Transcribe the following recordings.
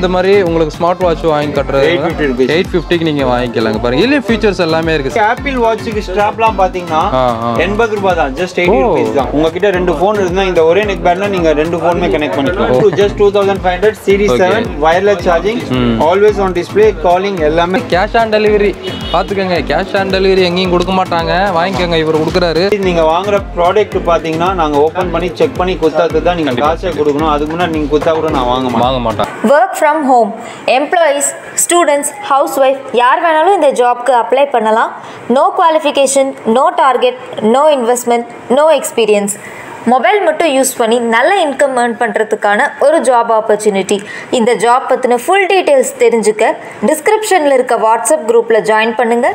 இந்த மாதிரி உங்களுக்கு ஸ்மார்ட் வாட்ச் வாங்கி கட்டுறது 850 rupees. எயிட் ஃபிஃப்டிக்கு நீங்கள் வாங்கிக்கலாங்க பாருங்க இதுலேயும் ஃபீச்சர்ஸ் எல்லாமே இருக்குது ஆப்பிள் வாட்சுக்கு ஸ்ட்ராப்லாம் பாத்தீங்கன்னா ஆ ஆ எண்பது ரூபாய் தான் ஜஸ்ட் எயிட்டி ருபீஸ் தான் உங்ககிட்ட ரெண்டு ஃபோன் இருந்தா இந்த ஒரே நெக் பேண்ட்ல நீங்க ரெண்டு ஃபோனுமே கனெக்ட் பண்ணிக்கலாம் just two thousand five hundred series seven wireless charging always on display calling எல்லாமே கேஷ் ஆன் டெலிவரி பார்த்துக்கோங்க கேஷ் ஆன் டெலிவரி எங்கேயும் கொடுக்க மாட்டாங்க வாங்கிக்கோங்க இவர் கொடுக்குறாரு நீங்க வாங்குற ப்ராடக்ட் பாத்தீங்கன்னா நாங்க ஓபன் பண்ணி செக் பண்ணி குத்தாது தான் நீங்க காசே கொடுக்கணும் அதுக்கு முன்னாடி நீங்க குத்தா கூட நான் வாங்க மாட்டேன் வாங்க மாட்டான் work from home employees students housewife யார் வேணாலும் இந்த ஜாப்க்கு அப்ளை பண்ணலாம் no qualification no target no investment no experience mobile மட்டும் யூஸ் பண்ணி நல்ல இன்கம் ஏர்ன் பண்ணுறதுக்கான ஒரு ஜாப் ஆப்பர்ச்சுனிட்டி இந்த ஜாப் பற்றின ஃபுல் டீட்டெயில்ஸ் தெரிஞ்சுக்க டிஸ்கிரிப்ஷனில் இருக்க வாட்ஸ்அப் குரூப்பில் ஜாயின் பண்ணுங்கள்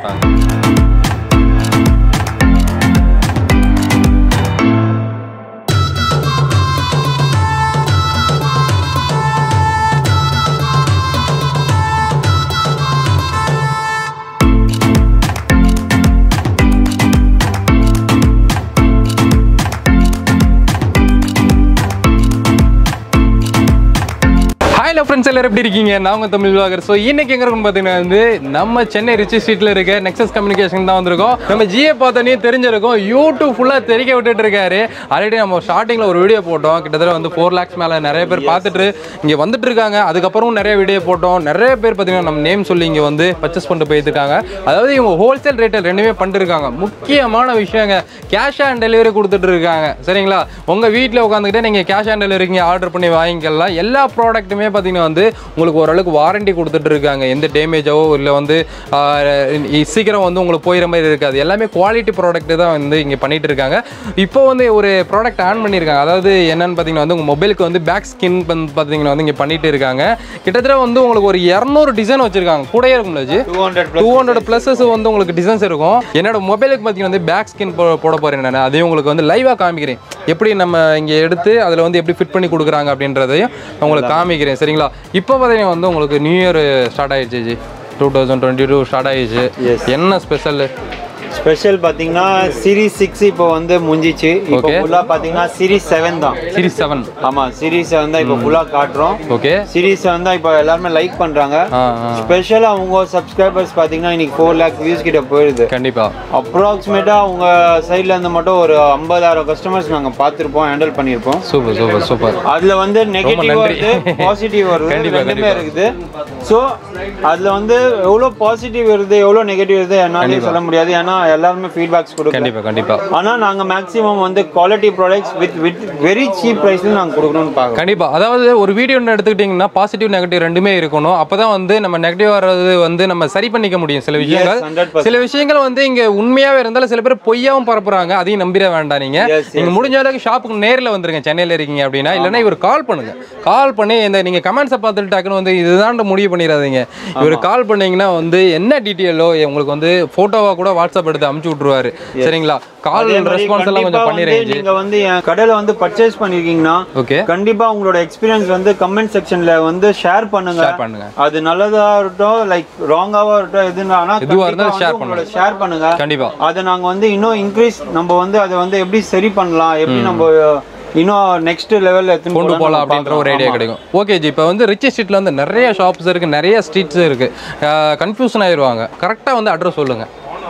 ஹலோ ஃப்ரெண்ட்ஸ் எல்லாரும் எப்படி இருக்கீங்க நான் உங்க தமிழ் வாகர் ஸோ இன்னைக்கு எங்க இருக்கோம் பார்த்தீங்கன்னா வந்து நம்ம சென்னை ரிச்சி ஸ்ட்ரீட்ல இருக்க நெக்ஸஸ் கம்யூனிகேஷன் தான் வந்திருக்கோம் நம்ம ஜிஏ பார்த்தோன்னே தெரிஞ்சிருக்கும் யூடியூப் ஃபுல்லாக தெரிக்க விட்டுட்டு இருக்காரு ஆல்ரெடி நம்ம ஸ்டார்டிங்ல ஒரு வீடியோ போட்டோம் கிட்டத்தட்ட வந்து ஃபோர் லேக்ஸ் மேலே நிறைய பேர் பார்த்துட்டு இங்கே வந்துட்டு இருக்காங்க அதுக்கப்புறம் நிறைய வீடியோ போட்டோம் நிறைய பேர் பார்த்தீங்கன்னா நம்ம நேம் சொல்லி இங்கே வந்து பர்ச்சேஸ் பண்ணிட்டு போயிருக்காங்க அதாவது இவங்க ஹோல்சேல் ரேட்டில் ரெண்டுமே பண்ணிட்டு இருக்காங்க முக்கியமான விஷயங்க கேஷ் ஆன் டெலிவரி கொடுத்துட்டு இருக்காங்க சரிங்களா உங்கள் வீட்டில் உட்காந்துக்கிட்டே நீங்கள் கேஷ் ஆன் டெலிவரிக்கு ஆர்டர் பண்ணி வாங்கிக்கலாம் எல்லா ப்ராடக்ட்டுமே பார்த்தீங்கன்னா வந்து உங்களுக்கு ஓரளவுக்கு வாரண்டி கொடுத்துட்டு இருக்காங்க எந்த டேமேஜாவோ இல்லை வந்து ஆஹ், சீக்கிரம் வந்து உங்களுக்கு போயிற மாதிரி இருக்காது எல்லாமே குவாலிட்டி ப்ராடக்ட் தான் வந்து இங்கே பண்ணிட்டு இருக்காங்க இப்போ வந்து ஒரு ப்ராடக்ட் ஆன் பண்ணியிருக்காங்க அதாவது என்னன்னு பார்த்தீங்கன்னா வந்து உங்கள் மொபைலுக்கு வந்து பேக் ஸ்கின் பார்த்தீங்கன்னா வந்து இங்கே பண்ணிட்டு இருக்காங்க கிட்டத்தட்ட வந்து உங்களுக்கு ஒரு இரநூறு டிசைன் வச்சிருக்காங்க கூடயே இருக்கும்ல ji two hundred two hundred pluses வந்து உங்களுக்கு டிசைன்ஸ் இருக்கும் என்னோட மொபைலுக்கு பார்த்தீங்கன்னா வந்து பேக் ஸ்கின் போட போகிறேன் நான் அதையும் உங்களுக்கு வந்து லைவாக காமிக்கிறேன் எப்படி நம்ம இங்கே எடுத்து அதில் வந்து எப்படி ஃபிட் பண்ணி கொடுக்குறாங்க அப்படின்றதையும் உங்களுக்கு காமிக்கிறேன் சரிங்களா இப்போ பார்த்தீங்கன்னா வந்து உங்களுக்கு நியூ இயர் ஸ்டார்ட் ஆயிடுச்சு ji two thousand twenty two start ஆயிடுச்சு Yes. என்ன ஸ்பெஷல் ஸ்பெஷல் பாத்தீங்கன்னா சீரிஸ் சிக்ஸ் இப்போ வந்து முடிஞ்சிச்சு இப்போ Okay. ஃபுல்லா பாத்தீங்கன்னா சீரிஸ் செவன் தான் சீரிஸ் செவன் ஆமா சீரிஸ் செவன் தான் இப்போ ஃபுல்லா காட்டுறோம் ஓகே சீரிஸ் செவன் தான் இப்போ எல்லாருமே லைக் பண்றாங்க ஆ ஆ ஸ்பெஷலா உங்க சப்ஸ்கிரைபர்ஸ் பாத்தீங்கன்னா இன்னைக்கு ஃபோர் லேக் வியூஸ் கிட்ட போயிடுது கண்டிப்பாக அப்ராக்சிமேட்டா உங்க சைட்ல இருந்து மட்டும் ஒரு ஐம்பதாயிரம் கஸ்டமர்ஸ் நாங்க பார்த்திருப்போம் ஹேண்டில் பண்ணியிருப்போம் சூப்பர் சூப்பர் சூப்பர் அதுல வந்து நெகட்டிவ் நன்றி. வருது பாசிட்டிவ் வருது கண்டிப்பா, ரெண்டுமே கண்டிப்பா. இருக்குது ஸோ அதுல வந்து எவ்வளவு பாசிட்டிவ் வருது எவ்வளவு நெகட்டிவ் வருது என்னாலையும் சொல்ல முடியாது ஏன்னா எல்லாருமே ஃபீட்பேக்ஸ் கொடுக்கும் கண்டிப்பாக கண்டிப்பாக ஆனா நாங்க மேக்ஸிமம் வந்து quality products with with very cheap ப்ரைஸ்ல நாங்க கொடுக்கணும்னு பார்க்கறோம் கண்டிப்பா அதாவது ஒரு வீடியோ எடுத்துக்கிட்டிங்கன்னா பாசிட்டிவ் நெகட்டிவ் ரெண்டுமே இருக்கணும் அப்பதான் வந்து நம்ம நெகட்டிவ் வர்றது வந்து நம்ம சரி பண்ணிக்க முடியும் சில விஷயங்கள் 100%. சில விஷயங்கள் வந்து இங்க உண்மையாவே இருந்தாலும் சில பேர் பொய்யாவும் பரப்புறாங்க அதையும் நம்பிட வேண்டாம் நீங்க Yes, yes, நீங்க முடிஞ்ச அளவுக்கு ஷாப்புக்கு நேர்ல வந்துருங்க சென்னையில இருக்கீங்க அப்படின்னா இல்லைன்னா இவர் கால் பண்ணுங்க கால் பண்ணி இந்த நீங்க கமெண்ட்ஸை பார்த்துட்டு டக்குன்னு வந்து இதுதான் முடிவு பண்ணிடாதீங்க இவர் கால் பண்ணீங்கன்னா வந்து என்ன டீட்டெயிலோ உங்களுக்கு வந்து போட்டோவா கூட வாட்ஸ்அப் எடுத்து அமுச்சு விட்டுருவாரு சரிங்களா கால் அதே மாதிரி ரெஸ்பான்ஸ் எல்லாம் கண்டிப்பா கொஞ்சம் வந்து பண்ணிடுங்க நீங்க வந்து என் கடையில வந்து பர்ச்சேஸ் பண்ணிருக்கீங்கன்னா ஓகே கண்டிப்பா உங்களோட எக்ஸ்பீரியன்ஸ் வந்து கமெண்ட் செக்ஷன்ல வந்து ஷேர் பண்ணுங்க ஷேர் பண்ணுங்க அது நல்லதா இருக்கட்டும் லைக் ராங்காவா இருக்கட்டும் எதுனா ஆனா எதுவா இருந்தாலும் கண்டிப்பா share வந்து உங்களோட ஷேர் பண்ணுங்க கண்டிப்பா அதை நாங்க வந்து இன்னும் இன்க்ரீஸ் நம்ம வந்து அதை வந்து எப்படி சரி பண்ணலாம் எப்படி நம்ம இன்னும் நெக்ஸ்ட் லெவல்ல எடுத்துன்னு கொண்டு போலாம் போகலாம் நம்ம அப்படின்ற ஒரு பார்க்கலாம். ஐடியா ஆமா. கிடைக்கும் ஓகே ஜி இப்போ வந்து ரிச் ஸ்ட்ரீட்ல வந்து நிறைய ஷாப்ஸ் இருக்கு நிறைய ஸ்ட்ரீட்ஸ் இருக்கு கன்ஃபியூஷன் ஆயிடுவாங்க கரெக்டாக வந்து அட்ரஸ் சொல்லுங்க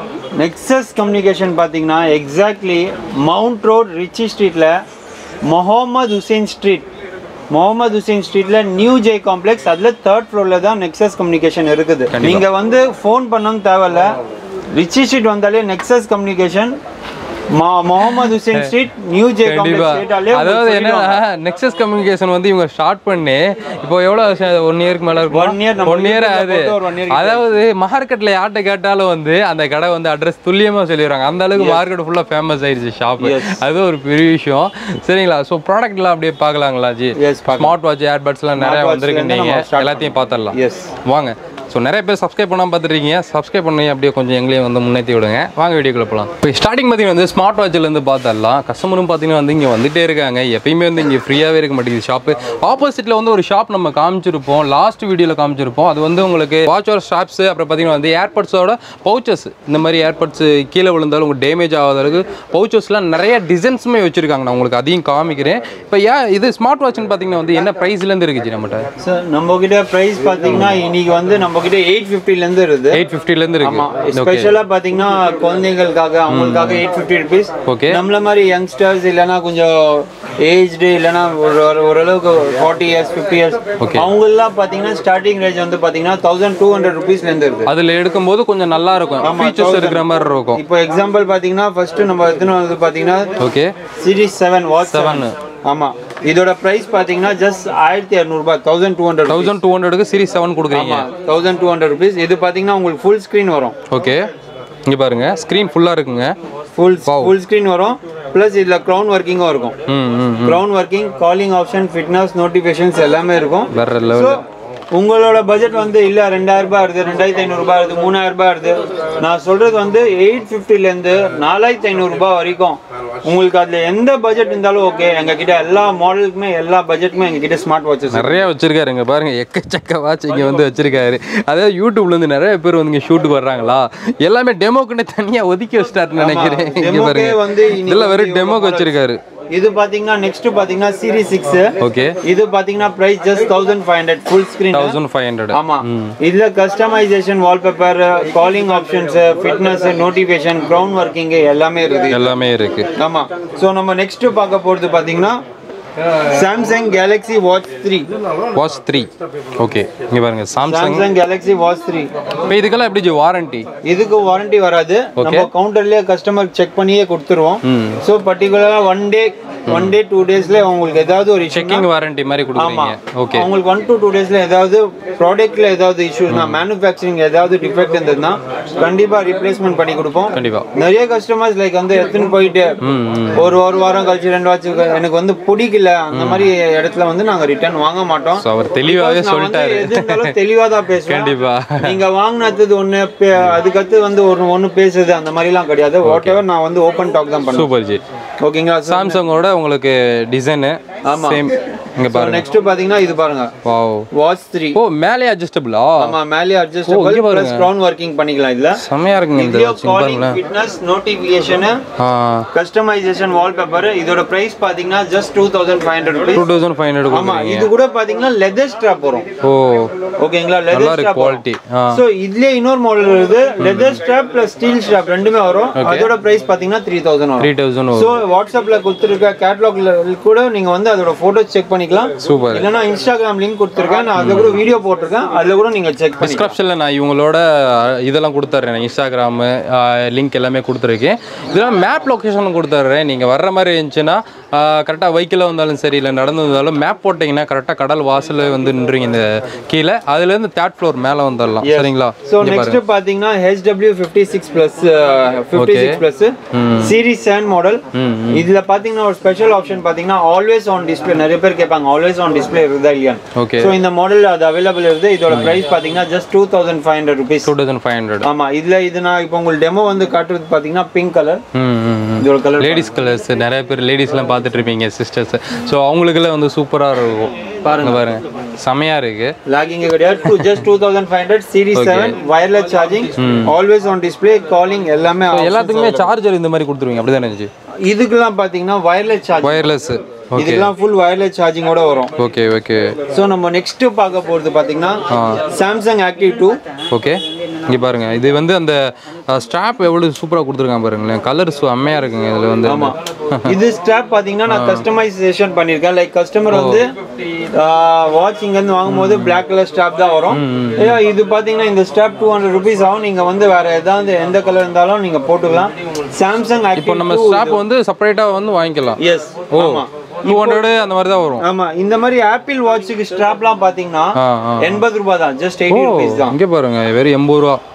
நெக்ஸஸ் கம்யூனிகேஷன் பார்த்தீங்கன்னா எக்ஸாக்ட்லி மவுண்ட் ரோட் ரிச்சி ஸ்ட்ரீட்டில் முகமது ஹுசைன் ஸ்ட்ரீட் முகமது ஹுசைன் ஸ்ட்ரீட்ல நியூ ஜே காம்ப்ளெக்ஸ் அதில் தேர்ட் ஃப்ளோரில் தான் நெக்ஸஸ் கம்யூனிகேஷன் இருக்குது கண்டிப்பா. நீங்கள் வந்து ஃபோன் பண்ணணும் தேவையில்ல ரிச்சி ஸ்ட்ரீட் வந்தாலே Nexus communication Mohammed Hussain street new J கண்டிப்பா காம்ப்ளெக்ஸ் ஸ்ட்ரீட்டாலே அதாவது என்னன்னா நெக்ஸஸ் கம்யூனிகேஷன் வந்து இவங்க ஸ்டார்ட் பண்ணி இப்போ எவ்வளோ ஒன் இயருக்கு மேல இருக்கும் One year நம்ம ஒன் இயர் YouTubeல ஆகுது போட்டு ஒரு one year கிட்ட அதாவது மார்க்கெட்ல யார்கிட்ட கேட்டாலும் வந்து அந்த கடை வந்து அட்ரஸ் துல்லியமா சொல்லிடுறாங்க அந்த அளவுக்கு மார்க்கெட் ஃபுல்லா ஃபேமஸ் ஆயிடுச்சு ஷாப் Yes. அது ஒரு பெரிய விஷயம் சரிங்களா ஸோ ப்ராடக்ட்லாம் அப்படியே பார்க்கலாங்களா ஜி Yes, பார்க்கலாம். ஸ்மார்ட் வாட்ச் ஏர்பட்ஸ்லாம் நிறைய Smartwatch வந்திருக்கு ல இருந்து நீங்க நம்ம start எல்லாத்தையும் பார்த்துடலாம் எஸ் வாங்க ஸோ நிறைய பேர் சப்ஸ்கிரைப் பண்ணாமல் பார்த்துருக்கீங்க சப்ஸ்கிரைப் பண்ணி அப்படியே கொஞ்சம் எங்களையும் வந்து முன்னேற்றி விடுங்க வாங்க வீடியோக்குள்ள போகலாம் இப்போ ஸ்டார்டிங் பார்த்தீங்கன்னா வந்து ஸ்மார்ட் வாட்சிலேருந்து பார்த்தரலாம் கஸ்டமரும் பார்த்தீங்கன்னா வந்து இங்கே வந்துட்டே இருக்காங்க எப்பயுமே வந்து இங்கே ஃப்ரீயாகவே இருக்க மாட்டேங்குது ஷாப்பு ஆப்போசிட்டில் வந்து ஒரு ஷாப் நம்ம காமிச்சிருப்போம் லாஸ்ட் வீடியோவில் காமிச்சிருப்போம் அது வந்து உங்களுக்கு வாட்சோட ஸ்ட்ராப்ஸ் அப்புறம் பார்த்தீங்கன்னா வந்து ஏர்பட்ஸோட பவுச்சஸ் இந்த மாதிரி ஏர்பட்ஸ் கீழே விழுந்தாலும் உங்களுக்கு டேமேஜ் ஆகாத அளவுக்கு பவுச்சஸ்லாம் நிறைய டிசைன்ஸுமே வச்சிருக்காங்க நான் உங்களுக்கு அதையும் காமிக்கிறேன் இப்போ ஏன் இது ஸ்மார்ட் வாட்ச்னு பார்த்தீங்கன்னா வந்து என்ன ப்ரைஸ்லேருந்து இருக்குது நம்மகிட்ட சார் நம்ம கிட்ட பிரைஸ் பாத்தீங்கன்னா இன்னைக்கு வந்து நம்ம கிட்ட எயிட் ஃபிஃப்டில இருந்து இருக்குது எயிட் ஃபிஃப்டிலேருந்து ஆமா இருக்கு ஓகே ஸ்பெஷலா பாத்தீங்கன்னா குழந்தைகளுக்காக அவங்களுக்காக எயிட் ஃபிஃப்டி ருபீஸ் Okay. நம்மள மாதிரி யங்ஸ்டர்ஸ் இல்லைன்னா கொஞ்சம் ஏஜ்டு இல்லைன்னா ஒரு ஒரு- ஓரளவுக்கு forty years fifty years Okay. அவங்கெல்லாம் பாத்தீங்கன்னா ஸ்டார்டிங் ரேஞ்ச் வந்து பாத்தீங்கன்னா தௌசண்ட் டூ ஹண்ட்ரட் ருபீஸ்ல இருந்து இருக்கு அதில் எடுக்கும்போது கொஞ்சம் நல்லா இருக்கும் ஆமா, ஃபீச்சர்ஸ் 1000. இருக்கிற மாதிரி இருக்கும் இப்போ எக்ஸாம்பிள் பாத்தீங்கன்னா ஃபர்ஸ்ட் நம்ம எத்தனை வந்து பாத்தீங்கன்னா okay series seven watch Seven. Seven ஆமா இதோட பிரைஸ் பாத்தீங்கன்னா ஜஸ்ட் ஆயிரத்தி இரநூறுபா thousand two hundred thousand two ஹண்ட்ரடுக்கு சீரிஸ் செவன் கொடுக்குறீங்க ஆமா தௌசண்ட் டூ ஹண்ட்ரட் ருபீஸ் இது பாத்தீங்கன்னா உங்களுக்கு ஃபுல் ஸ்க்ரீன் வரும் ஓகே இங்கே பாருங்க ஸ்க்ரீன் ஃபுல்லாக இருக்குங்க ஃபுல் ஃபுல் ஸ்க்ரீன் வரும் ப்ளஸ் இதில் க்ரௌன் ஒர்க்கிங்கும் இருக்கும் ம் ம் crown working calling option fitness notifications எல்லாமே இருக்கும் வேற ஸோ லெவல் உங்களோட பட்ஜெட் வந்து இல்லை ரெண்டாயிரம் ரூபாய் வருது ரெண்டாயிரத்தி ஐநூறுரூபா வருது மூணாயிரம் ரூபாய் வருது நான் சொல்றது வந்து எயிட் ஃபிஃப்டிலேருந்து நாலாயிரத்தி ஐநூறுரூபா வரைக்கும் உங்களுக்கு அதில் எந்த பட்ஜெட் இருந்தாலும் ஓகே எங்ககிட்ட எல்லா மாடலுக்குமே எல்லா பட்ஜெட்டுமே எங்ககிட்ட ஸ்மார்ட் வாட்சஸ் நிறைய வச்சிருக்காரு இங்க பாருங்க எக்கச்சக்க வாட்ச் இங்க வந்து வச்சிருக்காரு அதாவது யூடியூப்ல இருந்து நிறைய பேர் வந்து இங்க ஷூட்டுக்கு வர்றாங்களா எல்லாமே டெமோக்குன்னு தனியா ஒதுக்கி வச்சிட்டாருன்னு நினைக்கிறேன் இங்க டெமோக்கே பாருங்க வந்து இன்னைக்கு இதெல்லாம் வெறும் வந்து டெமோக்கு வச்சிருக்காரு இது பாத்தீங்கன்னா நெக்ஸ்ட் பாத்தீங்கன்னா சீரிஸ் சிக்ஸ் ஓகே இது பாத்தீங்கன்னா price just thousand five hundred full screen thousand five hundred ஆமா இதுல customization wallpaper calling options fitness notification crown working எல்லாமே இருக்குது எல்லாமே இருக்கு ஆமா சோ நம்ம நெக்ஸ்ட் பார்க்க போறது பாத்தீங்கன்னா Samsung Galaxy watch three watch three okay இங்க பாருங்க Samsung Samsung Galaxy watch three இப்போ இதுக்கெல்லாம் எப்படி வாரண்டி இதுக்கு வாரண்டி வராது நம்ம கவுண்டர்லயே கஸ்டமர் செக் பண்ணியே கொடுத்துருவோம் ம் ஸோ பர்டிகுலரா one day one day two டேஸ்ல உங்களுக்கு ஏதாவது ஒரு issue செக்கிங் வாரண்டி மாதிரி கொடுக்குறீங்க ஓகே அவங்களுக்கு ஒன் டு டூ டேஸ்ல ஏதாவது ப்ராடக்ட்ல ஏதாவது இஷ்யூஸ்னா மேனுஃபேக்சரிங் ஏதாவது டிஃபெக்ட் இருந்ததுன்னா கண்டிப்பா ரீப்ளேஸ்மெண்ட் பண்ணி கொடுப்போம் கண்டிப்பா நிறைய கஸ்டமர்ஸ் லைக் வந்து எடுத்துன்னு போயிட்டு ம் ம் ஒரு ஒரு வாரம் கழிச்சு ரெண்டு வாரம் எனக்கு வந்து பிடிக்கல அந்த மாதிரி இடத்துல வந்து நாங்க ரிட்டர்ன் வாங்க மாட்டோம் ஸோ அவர் தெளிவாகவே நான் வந்து சொல்லிட்டாரு எது இருந்தாலும் தெளிவா தான் பேசுவேன் கண்டிப்பா நீங்க வாங்கினது ஒண்ணு பே- அதுக்கடுத்து வந்து ஒரு ஒண்ணு பேசுறது அந்த மாதிரி எல்லாம் கிடையாது வாட் எவர் நான் வந்து ஓப்பன் டாக் தான் பண்ணுவேன் சூப்பர் ஜி ஓகேங்களா சாம்சங்கோட உங்களுக்கு டிசைனு ஆமா. சேம் இங்க பாருங்க நெக்ஸ்ட் பாத்தீங்கன்னா இது பாருங்க வாவ் வாட்ச் த்ரீ ஓ மேலே அட்ஜஸ்டபிளா ஆமா மேலே ஓ, அட்ஜஸ்டபிள் இங்க பிளஸ் கிரவுண்ட் ஒர்க்கிங் பண்ணிக்கலாம் இதுல செமையா இருக்குங்க இந்த வீடியோ வாட்ச் இங்க காலிங் பாருங்களேன் ஃபிட்னஸ் நோட்டிஃபிகேஷன் ஆ கஸ்டமைசேஷன் வால்பேப்பர் இதோட பிரைஸ் பாத்தீங்கன்னா just two thousand five hundred two rupees thousand five hundred ஆமா இது கூட பாத்தீங்கன்னா லெதர் ஸ்ட்ராப் வரும் ஓ ஓகேங்களா நல்லா லெதர் இருக்கு ஸ்ட்ராப் குவாலிட்டி ஆ சோ இதுலயே இன்னொரு மாடல் வருது leather strap plus steel strap ரெண்டுமே வரும் அதோட பிரைஸ் பாத்தீங்கன்னா த்ரீ தௌசண்ட் த்ரீ வரும் தௌசண்ட் ஸோ வாட்ஸ்அப்ல கொடுத்துருக்க கேட்லாக்ல கூட நீங்க வந்து அதோட போட்டோஸ் செக் பண்ணிக்கலாம் சூப்பர் இல்லைன்னா இன்ஸ்டாகிராம் லிங்க் கொடுத்துருக்கேன் நான் அதுல கூட வீடியோ போட்டிருக்கேன் அதுல கூட நீங்க செக் பண்ணி டிஸ்கிரிப்ஷனில் நான் இவங்களோட அஹ், இதெல்லாம் கொடுத்துட்றேன் இன்ஸ்டாகிராமு லிங்க் எல்லாமே கொடுத்துருக்கேன் இதெல்லாம் மேப் லொக்கேஷனும் கொடுத்துட்றேன் நீங்கள் வர்ற மாதிரி இருந்துச்சுன்னா கரெக்டாக வெஹிக்கிளில் வந்தாலும் சரி இல்லை நடந்து வந்தாலும் மேப் போட்டிங்கன்னா கரெக்டாக கடல் வாசல் வந்து நின்றீங்க இந்த கீழே அதுலேருந்து தேர்ட் ஃப்ளோர் மேலே வந்துடலாம் சரிங்களா ஸோ நெக்ஸ்ட் பாத்தீங்கன்னா HW fifty six plus fifty six plus series seven model இதுல பாத்தீங்கன்னா ஒரு ஸ்பெஷல் ஆப்ஷன் பாத்தீங்கன்னா ஆல்வேஸ் ஆன் டிஸ்பிளே நிறைய பேர் கேட்பாங்க ஆல்வேஸ் ஆன் டிஸ்பிளே இருக்குதா இல்லையா ஓகே ஸோ இந்த மாடல் அது அவைலபிள் இருக்குது இதோட பிரைஸ் பாத்தீங்கன்னா just two thousand five hundred rupees two thousand five hundred ஆமா இதுல இது நான் இப்போ உங்களுக்கு டெமோ வந்து காட்டுறது பாத்தீங்கன்னா பிங்க் கலர் ம் ம் ம் இதோட கலர் லேடிஸ் கலர்ஸ் நிறைய பேர் லேடிஸ்லாம் பார்த்துட்டு இருப்பீங்க சிஸ்டர்ஸ் ஸோ அவங்களுக்குலாம் வந்து சூப்பராக இருக்கும் பாருங்க பாருங்க செமையா இருக்கு லாகிங் கிடையாது two just two thousand five hundred series seven wireless charging always on display calling எல்லாமே So, options எல்லாத்துக்குமே சார்ஜர் இந்த மாதிரி கொடுத்துருவீங்க அப்படி தானே இருந்துச்சு இதுக்கெல்லாம் பாத்தீங்கன்னா வயர்லெஸ் சார்ஜிங் ஒயர்லெஸ் ஓகே இதுக்கெல்லாம் ஃபுல் வயர்லெஸ் சார்ஜிங்கோட வரும் ஓகே ஓகே ஸோ நம்ம நெக்ஸ்ட் பார்க்க போறது பாத்தீங்கன்னா சாம்சங் ஆக்டிவ் டூ ஓகே இங்கே பாருங்க இது வந்து அந்த ஸ்ட்ராப் எவ்வளோ சூப்பராக கொடுத்துருக்காங்க பாருங்களேன் கலர் செம்மையாக இருக்குங்க இதில் வந்து ஆமா இது ஸ்ட்ராப் பாத்தீங்கன்னா நான் கஸ்டமைசேஷன் பண்ணிருக்கேன் லைக் கஸ்டமர் வந்து வாட்ச் இங்க இருந்து வாங்கும்போது பிளாக் கலர் ஸ்ட்ராப் தான் வரும் ஏன்னா இது பாத்தீங்கன்னா இந்த ஸ்ட்ராப் டூ ஹண்ட்ரட் ருபீஸ் ஆகும் நீங்க வந்து வேற ஏதாவது எந்த கலர் இருந்தாலும் நீங்க போட்டுக்கலாம் சாம்சங் இப்போ ஆக்டிவ் நம்ம ஸ்ட்ராப் வந்து செப்பரேட்டாக வந்து வாங்கிக்கலாம் எஸ் ஓ ஆமா டூ ஹண்ட்ரடு அந்த மாதிரி தான் வரும் ஆமா இந்த மாதிரி ஆப்பிள் வாட்சுக்கு ஸ்ட்ராப்லாம் பாத்தீங்கன்னா ஆ ஆ எண்பது ரூபாய் தான் ஜஸ்ட் எயிட்டி ருபீஸ் தான் இங்கே பாருங்க வெறும் எண்பது ரூபா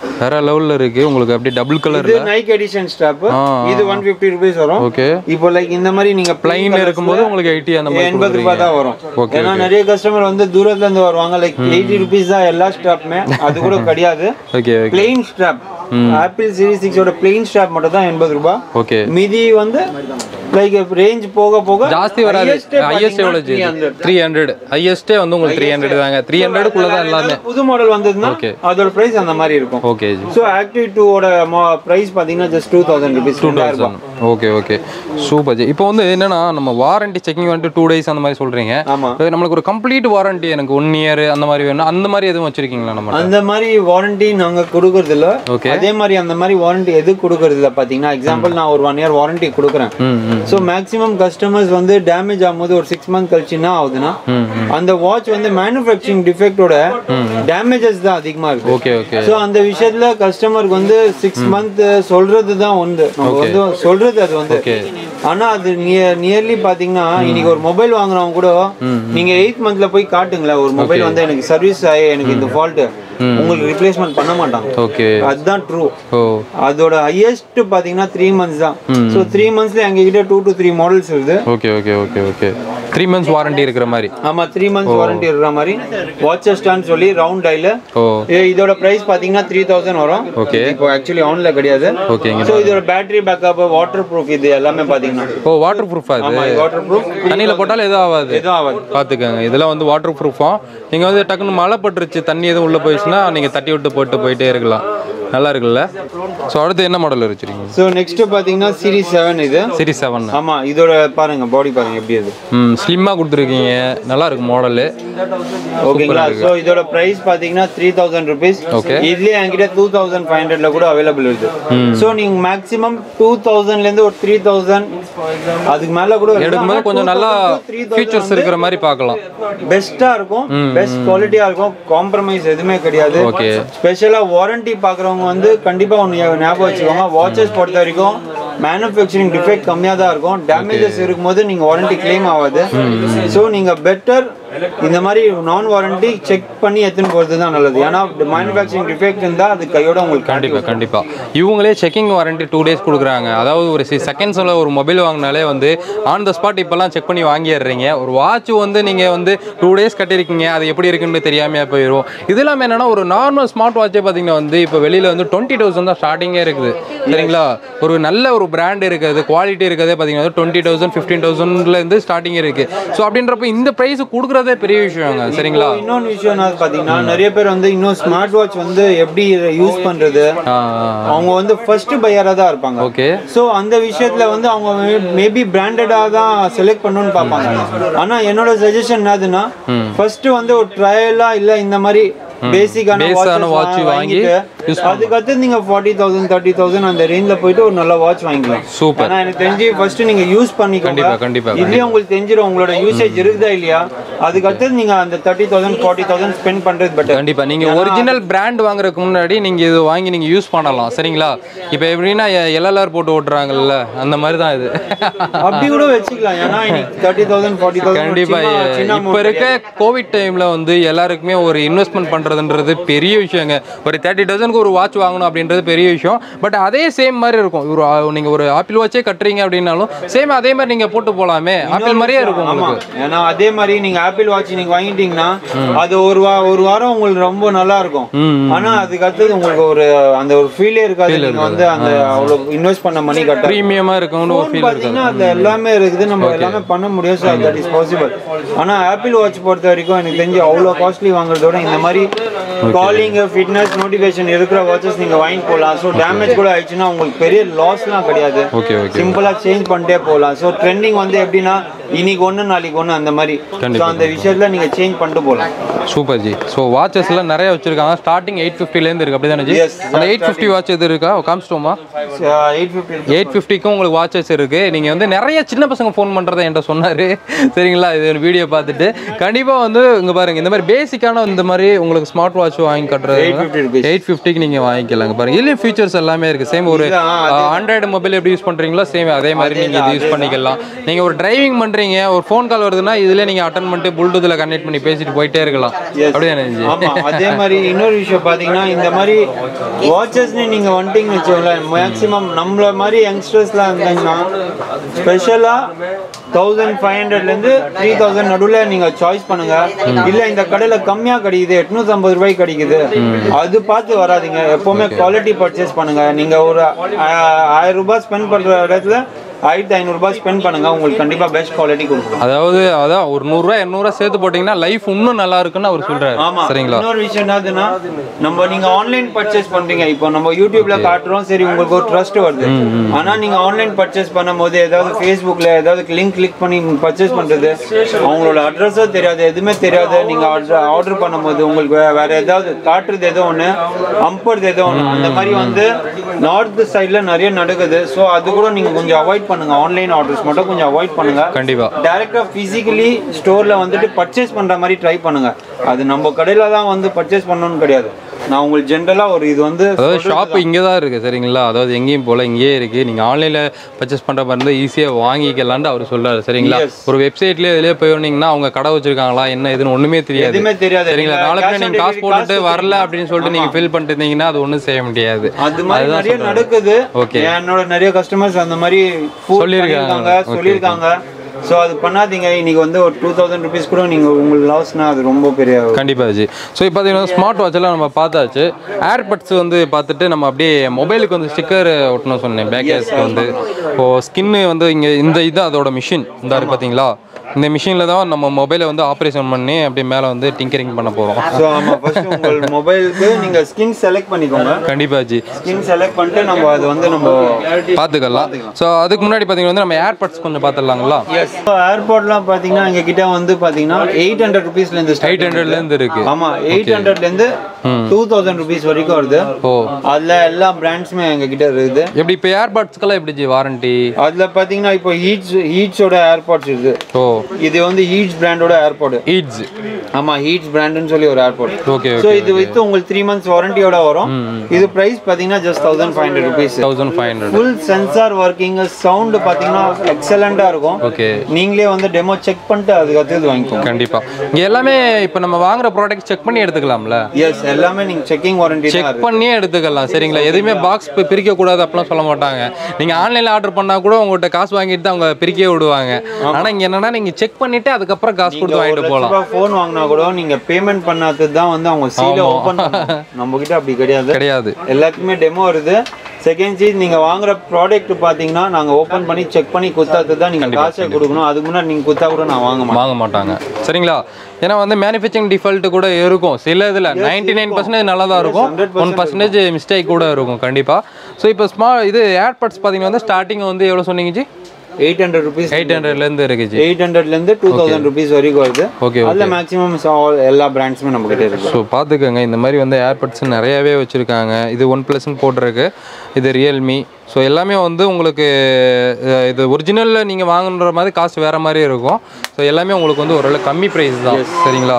வேற லெவல்ல இருக்கு உங்களுக்கு அப்படியே டபுள் இது கலர்ல நைக் எடிஷன் ஸ்டாப் ஆ, இது ஒன் ஃபிஃப்டி ருபீஸ் வரும் ஓகே இப்போ லைக் இந்த மாதிரி நீங்க பிளைன் இருக்கும்போது உங்களுக்கு எயிட்டி அந்த மாதிரி எண்பது ரூபாய் தான் வரும் Okay, ஏன்னா நிறைய கஸ்டமர் வந்து தூரத்துல இருந்து வருவாங்க லைக் எயிட்டி ருபீஸ் தான் எல்லா ஸ்டாப்புமே அது கூட கிடையாது okay okay plain strap Apple series சிக்ஸோட பிளெயின் ஸ்ட்ராப் மட்டும் தான் எண்பது ரூபாய் ஓகே மீதி வந்து லைக் ரேஞ்ச் போக போக ஜாஸ்தி வராது highest ஹையஸ்ட் எவ்வளோ பாத்தீங்கன்னா 300. த்ரீ ஹண்ட்ரட் ஹையஸ்டே வந்து உங்களுக்கு த்ரீ ஹண்ட்ரட் தாங்க த்ரீ ஹண்ட்ரடுக்குள்ள தான் எல்லாமே புது மாடல் வந்ததுன்னா Okay. அதோட பிரைஸ் அந்த மாதிரி இருக்கும் ஓகே ஜி ஸோ ஆக்டிவ் டூவோட பிரைஸ் பார்த்தீங்கன்னா ஜஸ்ட் டூ தௌசண்ட் ருபீஸ் ரெண்டாயிரம் ரூபாய் ஓகே ஓகே சூப்பர் ஜி இப்போ வந்து என்னன்னா நம்ம வாரண்டி செக்கிங் வந்துட்டு டூ டேஸ் அந்த மாதிரி சொல்றீங்க ஆமா அது நம்மளுக்கு ஒரு கம்ப்ளீட் வாரண்டி எனக்கு ஒன் இயர் அந்த மாதிரி வேணும் அந்த மாதிரி எதுவும் வச்சிருக்கீங்களா நம்ம அந்த மாதிரி வாரண்டி நாங்க கொடுக்கறது இல்ல Okay. அதே மாதிரி அந்த மாதிரி வாரண்டி எது கொடுக்கறது இல்ல பாத்தீங்கன்னா எக்ஸாம்பிள் நான் ஒரு ஒன் இயர் வாரண்டி கொடுக்குறேன் ம் ம் ஸோ மேக்ஸிமம் கஸ்டமர்ஸ் வந்து டேமேஜ் ஆகும்போது ஒரு சிக்ஸ் மந்த் கழிச்சு என்ன ஆகுதுன்னா ம் அந்த வாட்ச் வந்து மேனுஃபேக்சரிங் டிஃபெக்டோட டேமேஜஸ் தான் அதிகமா இருக்கு ஓகே ஓகே ஸோ அந்த விஷயத்துல கஸ்டமருக்கு வந்து சிக்ஸ் மந்த் சொல்றது தான் உண்டு நம்ம வந்து சொல்றது அது வந்து ஆனா அது நியர்லி பாத்தீங்கன்னா இன்னைக்கு ஒரு மொபைல் வாங்குறவங்க கூட நீங்க எயித் மந்த்ல போய் காட்டுங்களேன் ஒரு மொபைல் வந்து எனக்கு சர்வீஸ் ஆகி எனக்கு இந்த ஃபால்ட் உங்களுக்கு ரிப்ளேஸ்மெண்ட் பண்ண மாட்டாங்க ஓகே அதுதான் ட்ரூ ஓ அதோட ஹையஸ்ட் பாத்தீங்கன்னா த்ரீ மந்த்ஸ் தான் ஸோ த்ரீ மந்த்ஸ்ல எங்ககிட்ட டூ டு த்ரீ மாடல்ஸ் இருக்குது okay okay okay okay three months warranty இருக்கிற மாதிரி ஆமா த்ரீ மந்த்ஸ் வாரண்டி இருக்கிற மாதிரி வாட்சஸ்டான்னு சொல்லி ரவுண்ட் டைல ஓ இதோட பிரைஸ் பாத்தீங்கன்னா த்ரீ தௌசண்ட் வரும் Okay. இப்போ ஆக்சுவலி ஆன்ல கிடையாது ஓகேங்க ஸோ இதோட பேட்டரி பேக்கப் வாட்டர் ப்ரூஃப் இது எல்லாமே பாத்தீங்கன்னா ஓ வாட்டர் ப்ரூஃபா இது ஆமா வாட்டர் ப்ரூஃப் தண்ணியில் போட்டாலும் எதுவும் ஆகாது எதுவும் ஆகாது பார்த்துக்கோங்க இதெல்லாம் வந்து வாட்டர் ப்ரூஃபும் நீங்கள் வந்து டக்குன்னு மழை பட்டுருச்சு தண்ணி எதுவும் உள்ளே போயிடுச்சுன்னா நீங்கள் தட்டி விட்டு போட்டு போயிட்டே இருக்கலாம் நல்லா இருக்குல்ல ஸோ அடுத்து என்ன மாடல் வச்சுருக்கீங்க ஸோ நெக்ஸ்ட் பாத்தீங்கன்னா சீரிஸ் செவன் இது சரி செவன் ஆமா இதோட பாருங்க பாடி பாருங்க எப்படி அது ம் ஸ்லிம்மாக கொடுத்துருக்கீங்க நல்லா இருக்கு மாடலு ஓகேங்களா ஸோ இதோட பிரைஸ் பாத்தீங்கன்னா த்ரீ தௌசண்ட் ருபீஸ் Okay. இதுலயே என்கிட்ட டூ தௌசண்ட் ஃபைவ் ஹண்ட்ரட்ல கூட அவைலபிள் இருக்கு ஸோ நீங்க மேக்ஸிமம் டூ தௌசண்ட்ல இருந்து ஒரு த்ரீ தௌசண்ட் அதுக்கு மேல கூட எடுக்கும்போது கொஞ்சம் நல்லா ஃபீச்சர்ஸ் இருக்கிற மாதிரி பார்க்கலாம் பெஸ்டா இருக்கும் பெஸ்ட் குவாலிட்டியா இருக்கும் காம்ப்ரமைஸ் எதுவுமே கிடையாது Okay. ஸ்பெஷலா வாரண்டி பாக்குறவங்க வந்து கண்டிப்பா ஒன்று ஞாபகம் வச்சுக்கோங்க வாட்சஸ் பொறுத்த வரைக்கும் மேனுஃபேக்சரிங் டிஃபெக்ட் கம்மியா தான் இருக்கும் டேமேஜஸ் இருக்கும்போது நீங்க வாரண்டி கிளைம் ஆகாது ஸோ நீங்க பெட்டர் இந்த மாதிரி நான் வாரண்டி செக் பண்ணி எடுத்துன்னு போறது தான் நல்லது ஏன்னா மேனுஃபேக்சரிங் டிஃபெக்ட் இருந்தா அது கையோட உங்களுக்கு கண்டிப்பாக கண்டிப்பாக இவங்களே செக்கிங் வாரண்டி டூ டேஸ் கொடுக்குறாங்க அதாவது ஒரு சி செகண்ட்ஸில் ஒரு மொபைல் வாங்கினாலே வந்து ஆன் த ஸ்பாட் இப்போல்லாம் செக் பண்ணி வாங்கிடுறீங்க ஒரு வாட்ச் வந்து நீங்கள் வந்து டூ டேஸ் கட்டியிருக்கீங்க அது எப்படி இருக்குன்னு தெரியாமல் போயிடும் இது இல்லாமல் என்னன்னா ஒரு நார்மல் ஸ்மார்ட் வாட்சே பார்த்தீங்கன்னா வந்து இப்போ வெளியில் வந்து டுவெண்ட்டி தௌசண்ட் தான் ஸ்டார்டிங்கே இருக்குது சரிங்களா ஒரு நல்ல ஒரு பிராண்ட் இருக்குது குவாலிட்டி இருக்கிறதே பார்த்தீங்கன்னா டுவெண்ட்டி தௌசண்ட் ஃபிஃப்டீன் தௌசண்ட்லேருந்து ஸ்டார்டிங் இருக்குது ஸோ அப்படின்றப்ப இந்த ப்ரைஸ் கொடுக்குறதே பெரிய விஷயங்க சரிங்களா இன்னொன்று விஷயம் என்ன பாத்தீங்கன்னா நிறைய பேர் வந்து இன்னும் ஸ்மார்ட் வாட்ச் வந்து எப்படி யூஸ் பண்றது ஆ அவங்க வந்து ஃபர்ஸ்ட் பையரா தான் இருப்பாங்க ஓகே ஸோ அந்த விஷயத்துல வந்து அவங்க மேபி பிராண்டடா தான் செலக்ட் பண்ணணும்னு பார்ப்பாங்க ஆனா என்னோட சஜஷன் என்னதுன்னா ஃபர்ஸ்ட் வந்து ஒரு ட்ரையலா இல்ல இந்த மாதிரி பேசிக்கான Base-ஆன watch வாட்ச் வாங்கி வாங்கிட்டு அதுக்கடுத்து நீங்க ஃபார்ட்டி தௌசண்ட் தேர்ட்டி தௌசண்ட் அந்த ரேஞ்சில் போயிட்டு ஒரு நல்ல வாட்ச் வாங்கிக்கலாம் Super. ஆனா எனக்கு தெரிஞ்சு ஃபர்ஸ்ட் நீங்க யூஸ் பண்ணிக்கோங்க கண்டிப்பா, கண்டிப்பா, இதுலயே உங்களுக்கு தெரிஞ்சிடும் உங்களோட யூசேஜ் இருக்குதா இல்லையா அதுக்கடுத்து நீங்க அந்த thirty thousand forty thousand spend பண்றது பெட்டர் கண்டிப்பா நீங்க ஒரிஜினல் பிராண்ட் வாங்குறதுக்கு முன்னாடி நீங்க இது வாங்கி நீங்க யூஸ் பண்ணலாம் சரிங்களா இப்போ எப்படின்னா எல்எல்ஆர் போட்டு ஓட்டுறாங்கல்ல அந்த மாதிரி தான் இது அப்படி கூட வச்சுக்கலாம் ஏன்னா இன்னைக்கு தேர்ட்டி தௌசண்ட் ஃபார்ட்டி கண்டிப்பா தௌசண்ட் இப்ப இருக்க கோவிட் டைம்ல வந்து எல்லாருக்குமே ஒரு இன்வெஸ்ட்மெண்ட் பண்றதுன்றது பெரிய விஷயங்க ஒரு தேர்ட்டி தௌசண்ட்க்கு ஒரு வாட்ச் வாங்கணும் அப்படின்றது பெரிய விஷயம் பட் அதே சேம் மாதிரி இருக்கும் ஒரு ஆ- நீங்க ஒரு ஆப்பிள் வாட்சே கட்டுறீங்க அப்படின்னாலும் சேம் அதே மாதிரி நீங்க போட்டு போலாமே ஆப்பிள் மாதிரியே இருக்கும் ஆமா உங்களுக்கு ஏன்னா அதே மாதிரி நீங்க ஆப்பிள் வாட்ச் நீங்க வாங்கிட்டீங்கன்னா அது ஒரு வா ஒரு வாரம் உங்களுக்கு ரொம்ப நல்லா இருக்கும் ஆனா அதுக்கு அடுத்தது உங்களுக்கு ஒரு அந்த ஒரு ஃபீலே இருக்காது நீங்க வந்து அந்த அவ்வளவு இன்வெஸ்ட் பண்ண மணி கட்ட ப்ரீமியமா இருக்கும்னு ஒரு ஃபீல் இருக்கு பாத்தீங்கன்னா அதுல எல்லாமே இருக்குது நம்ம எல்லாமே பண்ண முடியும் சார் தட் இஸ் பாசிபிள் ஆனா ஆப்பிள் வாட்ச் பொறுத்த வரைக்கும் எனக்கு தெரிஞ்சு அவ்வளோ காஸ்ட்லி வாங்குறதோட இந்த மாதிரி காலிங் ஃபிட்னஸ் நோட்டிஃபிகேஷன் இருக்கிற வாட்சஸ் நீங்க வாங்கி போகலாம் ஸோ டேமேஜ் கூட ஆயிடுச்சுன்னா உங்களுக்கு பெரிய லாஸ்லாம் கிடையாது ஓகே ஓகே சிம்பிளா சேஞ்ச் பண்ணிட்டே போகலாம் ஸோ ட்ரெண்டிங் வந்து எப்படின்னா இன்னைக்கு ஒன்று நாளைக்கு ஒன்று அந்த மாதிரி ஸோ அந்த விஷயத்துல நீங்க சேஞ்ச் பண்ணிட்டு போகலாம் சூப்பர் ஜி ஸோ வாட்சஸ்ல நிறைய வச்சிருக்காங்க ஸ்டார்டிங் எயிட் ஃபிஃப்டிலேருந்து இருக்கு அப்படி தானே ஜி Yes, அந்த எயிட் ஃபிஃப்டி வாட்ச் எது இருக்கா காமிச்சிட்டோமா எயிட் ஃபிஃப்டி எயிட் ஃபிஃப்டிக்கும் உங்களுக்கு வாட்சஸ் இருக்கு நீங்க வந்து நிறைய சின்ன பசங்க ஃபோன் பண்றதை என்கிட்ட சொன்னாரு சரிங்களா இது வீடியோ பார்த்துட்டு கண்டிப்பா வந்து இங்க பாருங்க இந்த மாதிரி பேசிக்கான இந்த மாதிரி உங்களுக்கு ஸ்மார்ட் வாட்ச் வாட்ச் வாங்கி கட்டுறது 850 rupees. எயிட் ஃபிஃப்டிக்கு நீங்கள் வாங்கிக்கலாங்க பாருங்க இதுலேயும் ஃபீச்சர்ஸ் எல்லாமே இருக்குது சேம் ஒரு இல்ல, ஆ, ஆண்ட்ராய்டு மொபைல் எப்படி யூஸ் பண்ணுறீங்களோ சேம் அதே மாதிரி நீங்கள் இது யூஸ் பண்ணிக்கலாம் நீங்கள் ஒரு டிரைவிங் பண்ணுறீங்க ஒரு ஃபோன் கால் வருதுன்னா இதில் நீங்கள் அட்டன் பண்ணிட்டு ப்ளூடூத்தில் கனெக்ட் பண்ணி பேசிட்டு போயிட்டே இருக்கலாம் அப்படியே நினைஞ்சு ஆமா அதே மாதிரி இன்னொரு விஷயம் பாத்தீங்கன்னா இந்த மாதிரி வாட்சஸ்னு நீங்க வந்துட்டீங்கன்னு வச்சுக்கோங்களேன் மேக்ஸிமம் நம்மள மாதிரி யங்ஸ்டர்ஸ்லாம் இருந்தாங்கன்னா ஸ்பெஷலா தௌசண்ட் ஃபைவ் ஹண்ட்ரட்லேருந்து த்ரீ தௌசண்ட் நடுவில் நீங்கள் சாய்ஸ் பண்ணுங்க இல்லை இந்த கடையில் கம்மியாக கிடைக்குது எட்நூத்தி ஐம்பது ரூபாய்க்கு கிடைக்குது அது பார்த்து வராதீங்க எப்போவுமே குவாலிட்டி பர்ச்சேஸ் பண்ணுங்க நீங்கள் ஒரு ஆ- ஆயிரம் ரூபாய் ஸ்பெண்ட் பண்ணுற இடத்துல ஆயிரத்தி ஐநூறுரூபா ஸ்பெண்ட் பண்ணுங்க உங்களுக்கு கண்டிப்பாக பெஸ்ட் குவாலிட்டி கொடுக்கும் அதாவது அதான் ஒரு நூறுரூவா இரநூறுவா சேர்த்து போட்டிங்கன்னா லைஃப் இன்னும் நல்லா இருக்குன்னு அவர் சொல்கிறாரு ஆமா சரிங்களா இன்னொரு விஷயம் என்னதுன்னா நம்ம நீங்க ஆன்லைன் பர்ச்சேஸ் பண்றீங்க இப்போ நம்ம யூடியூப்ல காட்டுறோம் சரி உங்களுக்கு ஒரு ட்ரஸ்ட் வருது ஆனா நீங்க ஆன்லைன் பர்ச்சேஸ் பண்ணும்போது ஏதாவது ஃபேஸ்புக்ல ஏதாவது லிங்க் கிளிக் பண்ணி பர்ச்சேஸ் பண்றது அவங்களோட அட்ரஸும் தெரியாது எதுவுமே தெரியாது நீங்க ஆர்டர் பண்ணும்போது உங்களுக்கு வே- வேற ஏதாவது காட்டுறது ஏதோ ஒண்ணு அம்புறது ஏதோ ஒண்ணு அந்த மாதிரி வந்து நார்த் சைடுல நிறைய நடக்குது ஸோ அது கூட நீங்க கொஞ்சம் அவாய்ட் பண்ணுங்க ஆன்லைன் ஆர்டர்ஸ் மட்டும் கொஞ்சம் அவாய்ட் பண்ணுங்க கண்டிப்பா டைரக்டா பிசிக்கலி ஸ்டோர்ல வந்துட்டு பர்ச்சேஸ் பண்ற மாதிரி ட்ரை பண்ணுங்க அது நம்ம கடையில தான் வந்து பர்ச்சேஸ் பண்ணணும்னு கிடையாது நான் உங்களுக்கு ஜென்ரலா ஒரு இது வந்து அதாவது ஷாப் இங்கே தான் இருக்குது சரிங்களா அதாவது எங்கேயும் போல இங்கேயே இருக்குது நீங்கள் ஆன்லைனில் பர்ச்சேஸ் பண்ணுற மாதிரி இருந்தால் ஈஸியாக வாங்கிக்கலான்ட்டு அவர் சொல்றாரு சரிங்களா Yes. ஒரு வெப்சைட்லேயே இதிலே போயிருந்தீங்கன்னா அவங்க கடை வச்சிருக்காங்களா என்ன இதுன்னு ஒன்றுமே தெரியாது எதுவுமே தெரியாது சரிங்களா நீங்க நாளைக்கு cash on நீங்கள் காசு delivery போட்டுட்டு காசு வரல அப்படின்னு சொல்லிட்டு நீங்கள் ஃபில் பண்ணிட்டு இருந்தீங்கன்னா அது ஒன்றும் செய்ய முடியாது அது மாதிரி அதுதான் நிறைய சொல்றாரு. நடக்குது Okay. என்னோட நிறைய கஸ்டமர்ஸ் அந்த மாதிரி food சொல்லியிருக்காங்க. பண்ணியிருக்காங்க Okay, சொல்லியிருக்காங்க ஸோ அது பண்ணாதீங்க இன்னைக்கு வந்து ஒரு டூ தௌசண்ட் ருபீஸ் கூட நீங்க உங்களுக்கு லாஸ்னா அது ரொம்ப பெரிய கண்டிப்பா ஜி ஸோ இப்போ பார்த்தீங்கன்னா ஸ்மார்ட் வாட்ச் எல்லாம் நம்ம பார்த்தாச்சு ஏர்பட்ஸ் வந்து பார்த்துட்டு நம்ம அப்படியே மொபைலுக்கு வந்து ஸ்டிக்கர் ஒட்டணும் சொன்னேன் பேக் ஏஸ்க்கு வந்து இப்போ ஸ்கின்னு வந்து இங்கே இந்த இது அதோட மிஷின் இந்த இருக்கு பார்த்தீங்களா இந்த மிஷினில் தான் நம்ம மொபைலை வந்து ஆப்ரேஷன் பண்ணி அப்படியே மேலே வந்து டிங்கரிங் பண்ண போகிறோம் ஸோ ஆமா ஃபர்ஸ்ட் உங்கள் மொபைலுக்கு நீங்க ஸ்கின் செலக்ட் பண்ணிக்கோங்க கண்டிப்பா ஜி ஸ்கின் செலக்ட் பண்ணிட்டு நம்ம அது வந்து நம்ம பார்த்துக்கலாம் ஸோ அதுக்கு முன்னாடி பார்த்தீங்கன்னா வந்து நம்ம ஏர்பட்ஸ் கொஞ்சம் பார்த்துடலாங்களா எஸ் ஏர்போர்ட்லாம் பார்த்தீங்கன்னா எங்க கிட்ட வந்து பார்த்தீங்கன்னா எயிட் ஹண்ட்ரட் ருபீஸ்லேருந்து எயிட் ஹண்ட்ரட்லேருந்து இருக்கு ஆமா எயிட் ஹண்ட்ரட்லேருந்து டூ தௌசண்ட் ருபீஸ் வரைக்கும் வருது ஓ அதுல எல்லா பிராண்ட்ஸுமே எங்க கிட்ட இருக்குது எப்படி இப்போ ஏர்பட்ஸ்க்கெல்லாம் எப்படி ஜி வாரண்டி அதுல பாத்தீங்கன்னா இப்போ ஹீட்ஸ் ஹீட்ஸோட ஏர்பாட்ஸ் இருக்குது ஓ இது வந்து ஹீட்ஸ் பிராண்டோட ஏர்பாட் ஈட்ஸ் ஆமா ஹீட்ஸ் பிராண்டுன்னு சொல்லி ஒரு ஏர்பாட் ஓகே ஸோ இது வித் உங்களுக்கு த்ரீ மந்த்ஸ் வாரண்டியோட வரும் இது பிரைஸ் பாத்தீங்கன்னா just thousand five hundred rupees thousand five hundred full sensor working sound பாத்தீங்கன்னா எக்ஸலண்டா இருக்கும் ஓகே நீங்களே வந்து டெமோ செக் பண்ணிட்டு அதுக்கு அடுத்தது வாங்கிக்கோங்க கண்டிப்பா இங்க எல்லாமே இப்போ நம்ம வாங்குற ப்ராடக்ட் செக் பண்ணி எடுத்துக்கலாம்ல எஸ் எல்லாமே நீங்க செக்கிங் வாரண்டி தான் செக் பண்ணியே எடுத்துக்கலாம் சரிங்களா எதுவுமே பாக்ஸ் பிரிக்க கூடாது அப்படிலாம் சொல்ல மாட்டாங்க நீங்க ஆன்லைன்ல ஆர்டர் பண்ணா கூட உங்கள்கிட்ட காசு வாங்கிட்டு தான் அவங்க பிரிக்கவே விடுவாங்க ஆனா இங்க என்னன்னா நீங்க செக் பண்ணிட்டு அதுக்கப்புறம் காசு கொடுத்து வாங்கிட்டு போகலாம் ஃபோன் வாங்கினா கூட நீங்க பேமெண்ட் பண்ணாதது தான் வந்து அவங்க சீல ஓபன் நம்ம கிட்ட அப்படி கிடையாது கிடையாது எல்லாத்துக்குமே டெமோ வருது செகண்ட் சீஸ் நீங்க வாங்குற ப்ராடக்ட் பாத்தீங்கன்னா நாங்க ஓபன் பண்ணி செக் பண்ணி குத்தாத்து தான் நீங்க காசை கொடுக்கணும் அதுக்கு முன்னாடி நீங்க குத்தா கூட நான் வாங்க மாட்டேன் வாங்க மாட்டாங்க சரிங்களா ஏன்னா வந்து மேனுஃபேக்சரிங் டிஃபால்ட் கூட இருக்கும் சில இதில் நைன்டி நைன் பர்சன்டேஜ் நல்லா தான் இருக்கும் 100% ஒன் பர்சன்டேஜ் மிஸ்டேக் கூட இருக்கும் கண்டிப்பா ஸோ இப்போ ஸ்மா இது ஏர்பட்ஸ் பார்த்தீங்கன்னா வந்து ஸ்டார்டிங் வந்து எவ்வளோ சொன்னீங்க ji eight hundred rupees eight ஹண்ட்ரட்லேருந்து இருக்கு ஜி எயிட் ஹண்ட்ரட்ல இருந்து டூ தௌசண்ட் ருபீஸ் வரைக்கும் வருது ஓகே அதுல மேக்ஸிமம் எல்லா பிராண்ட்ஸுமே நம்ம கிட்ட இருக்கு ஸோ பார்த்துக்கோங்க இந்த மாதிரி வந்து ஏர்பட்ஸ் நிறையாவே வச்சுருக்காங்க இது ஒன் ப்ளஸ்ன்னு போட்டிருக்கு இது ரியல்மி ஸோ எல்லாமே வந்து உங்களுக்கு அஹ், இது ஒரிஜினலில் நீங்கள் வாங்குன்ற மாதிரி காசு வேறு மாதிரி இருக்கும் ஸோ எல்லாமே உங்களுக்கு வந்து ஓரளவு கம்மி ப்ரைஸ் தான் சரிங்களா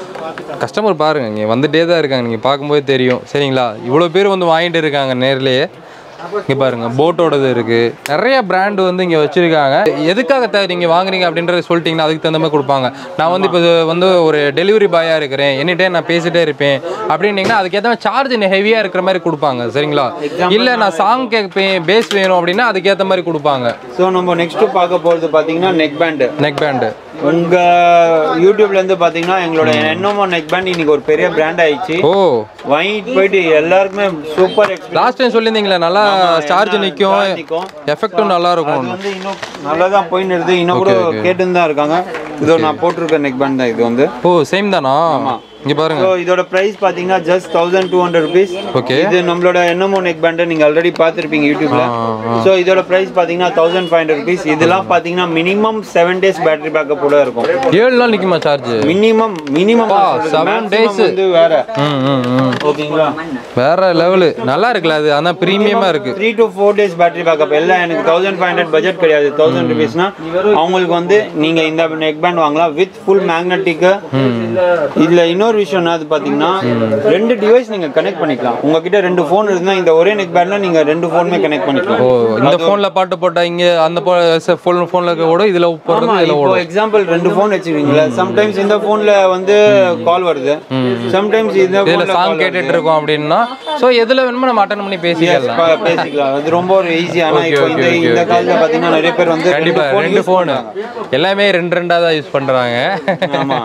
கஸ்டமர் பாருங்க இங்கே வந்துட்டே தான் இருக்காங்க நீங்கள் பார்க்கும்போது தெரியும் சரிங்களா இவ்வளோ பேர் வந்து வாங்கிட்டு இருக்காங்க நேர்லேயே இங்கே பாருங்க போட்டோடது இருக்கு நிறைய பிராண்ட் வந்து இங்கே வச்சிருக்காங்க எதுக்காக த நீங்கள் வாங்குறீங்க அப்படின்றத சொல்லிட்டீங்கன்னா அதுக்கு தகுந்த மாதிரி கொடுப்பாங்க நான் வந்து இப்போ வந்து ஒரு டெலிவரி பாயாக இருக்கிறேன் எனி டைம் நான் பேசிட்டே இருப்பேன் அப்படின்னீங்கன்னா அதுக்கேற்ற மாதிரி சார்ஜ் ஹெவியாக இருக்கிற மாதிரி கொடுப்பாங்க சரிங்களா இல்லை நான் சாங் கேட்பேன் பேஸ் வேணும் அப்படின்னா அதுக்கேற்ற மாதிரி கொடுப்பாங்க ஸோ நம்ம நெக்ஸ்ட் பார்க்க போறது பாத்தீங்கன்னா நெக் பேண்ட் நெக் பேண்டு உங்க யூடியூப்ல இருந்து பாத்தீங்கன்னா எங்களோட என்னமோ நெக் பேண்ட் இன்னைக்கு ஒரு பெரிய பிராண்ட் ஆயிடுச்சு ஓ வாங்கிட்டு போயிட்டு எல்லாருக்குமே சூப்பர் எக்ஸ்பீரியன்ஸ் லாஸ்ட் டைம் சொல்லியிருந்தீங்களே நல்லா சார்ஜ் எல்லாம் நிற்கும் charge நிக்கும். எஃபெக்டும் நல்லா இருக்கும் அது வந்து இன்னும் நல்லா தான் போயின்னு இருக்குது இன்னும் கூட கேட்டுன்னு தான் இருக்காங்க இதோ நான் போட்டிருக்க நெக் பேண்ட் தான் இது வந்து ஓ சேம் தானா இங்கே பாருங்க ஸோ இதோட பிரைஸ் பாத்தீங்கன்னா just thousand two hundred rupees Okay. இது நம்மளோட என்னமோ நெக் பேண்ட் நீங்க ஆல்ரெடி பார்த்துருப்பீங்க யூடியூப்ல ஸோ இதோட பிரைஸ் பாத்தீங்கன்னா தௌசண்ட் ஃபைவ் ஹண்ட்ரட் ருபீஸ் இதெல்லாம் பாத்தீங்கன்னா minimum seven days battery backup கூட இருக்கும் ஏழு நாள் நிற்குமா charge minimum minimum seven days. வந்து வேற ம் ம் ம் ஓகேங்களா வேற லெவலு நல்லா இருக்குல்ல அது அதான் ப்ரீமியமா இருக்கு three to four days battery backup எல்லாம் எனக்கு தௌசண்ட் ஃபைவ் ஹண்ட்ரட் பட்ஜெட் கிடையாது தௌசண்ட் ருபீஸ்னா அவங்களுக்கு வந்து நீங்க இந்த நெக் பேண்ட் வாங்கலாம் வித் ஃபுல் மேக்னெட்டிக் இதுல இன்னொரு இன்னொரு விஷயம் என்ன அது பார்த்தீங்கன்னா ரெண்டு டிவைஸ் நீங்க கனெக்ட் பண்ணிக்கலாம் உங்ககிட்ட ரெண்டு ஃபோன் இருந்தா இந்த ஒரே நெக் பேண்ட்ல நீங்க ரெண்டு ஃபோனுமே கனெக்ட் பண்ணிக்கலாம் ஓ இந்த ஃபோன்ல பாட்டு போட்டா இங்க அந்த ஃபோன் ஃபோன்ல ஓடும் இதுல போடுறது ஆமா இதுல இப்போ ஓடும் எக்ஸாம்பிள் ரெண்டு ஃபோன் வச்சிருக்கீங்களா சம்டைம்ஸ் இந்த ஃபோன்ல வந்து கால் வருது சம்டைம்ஸ் இந்த இதுல ஃபோன்ல சாங் கேட்டுட்டு இருக்கோம் அப்படின்னா சோ எதுல வேணுமோ நம்ம அட்டன் பண்ணி பேசிக்கலாம் பேசிக்கலாம் அது ரொம்ப ஒரு ஈஸி ஆனா Okay, இப்போ okay, இந்த okay, இந்த okay. காலத்துல பாத்தீங்கன்னா நிறைய பேர் வந்து ரெண்டு கண்டிப்பா phone ரெண்டு use ஃபோன் பண்றாங்க. எல்லாமே ரெண்டு ரெண்டா தான் யூஸ் பண்றாங்க ஆமா.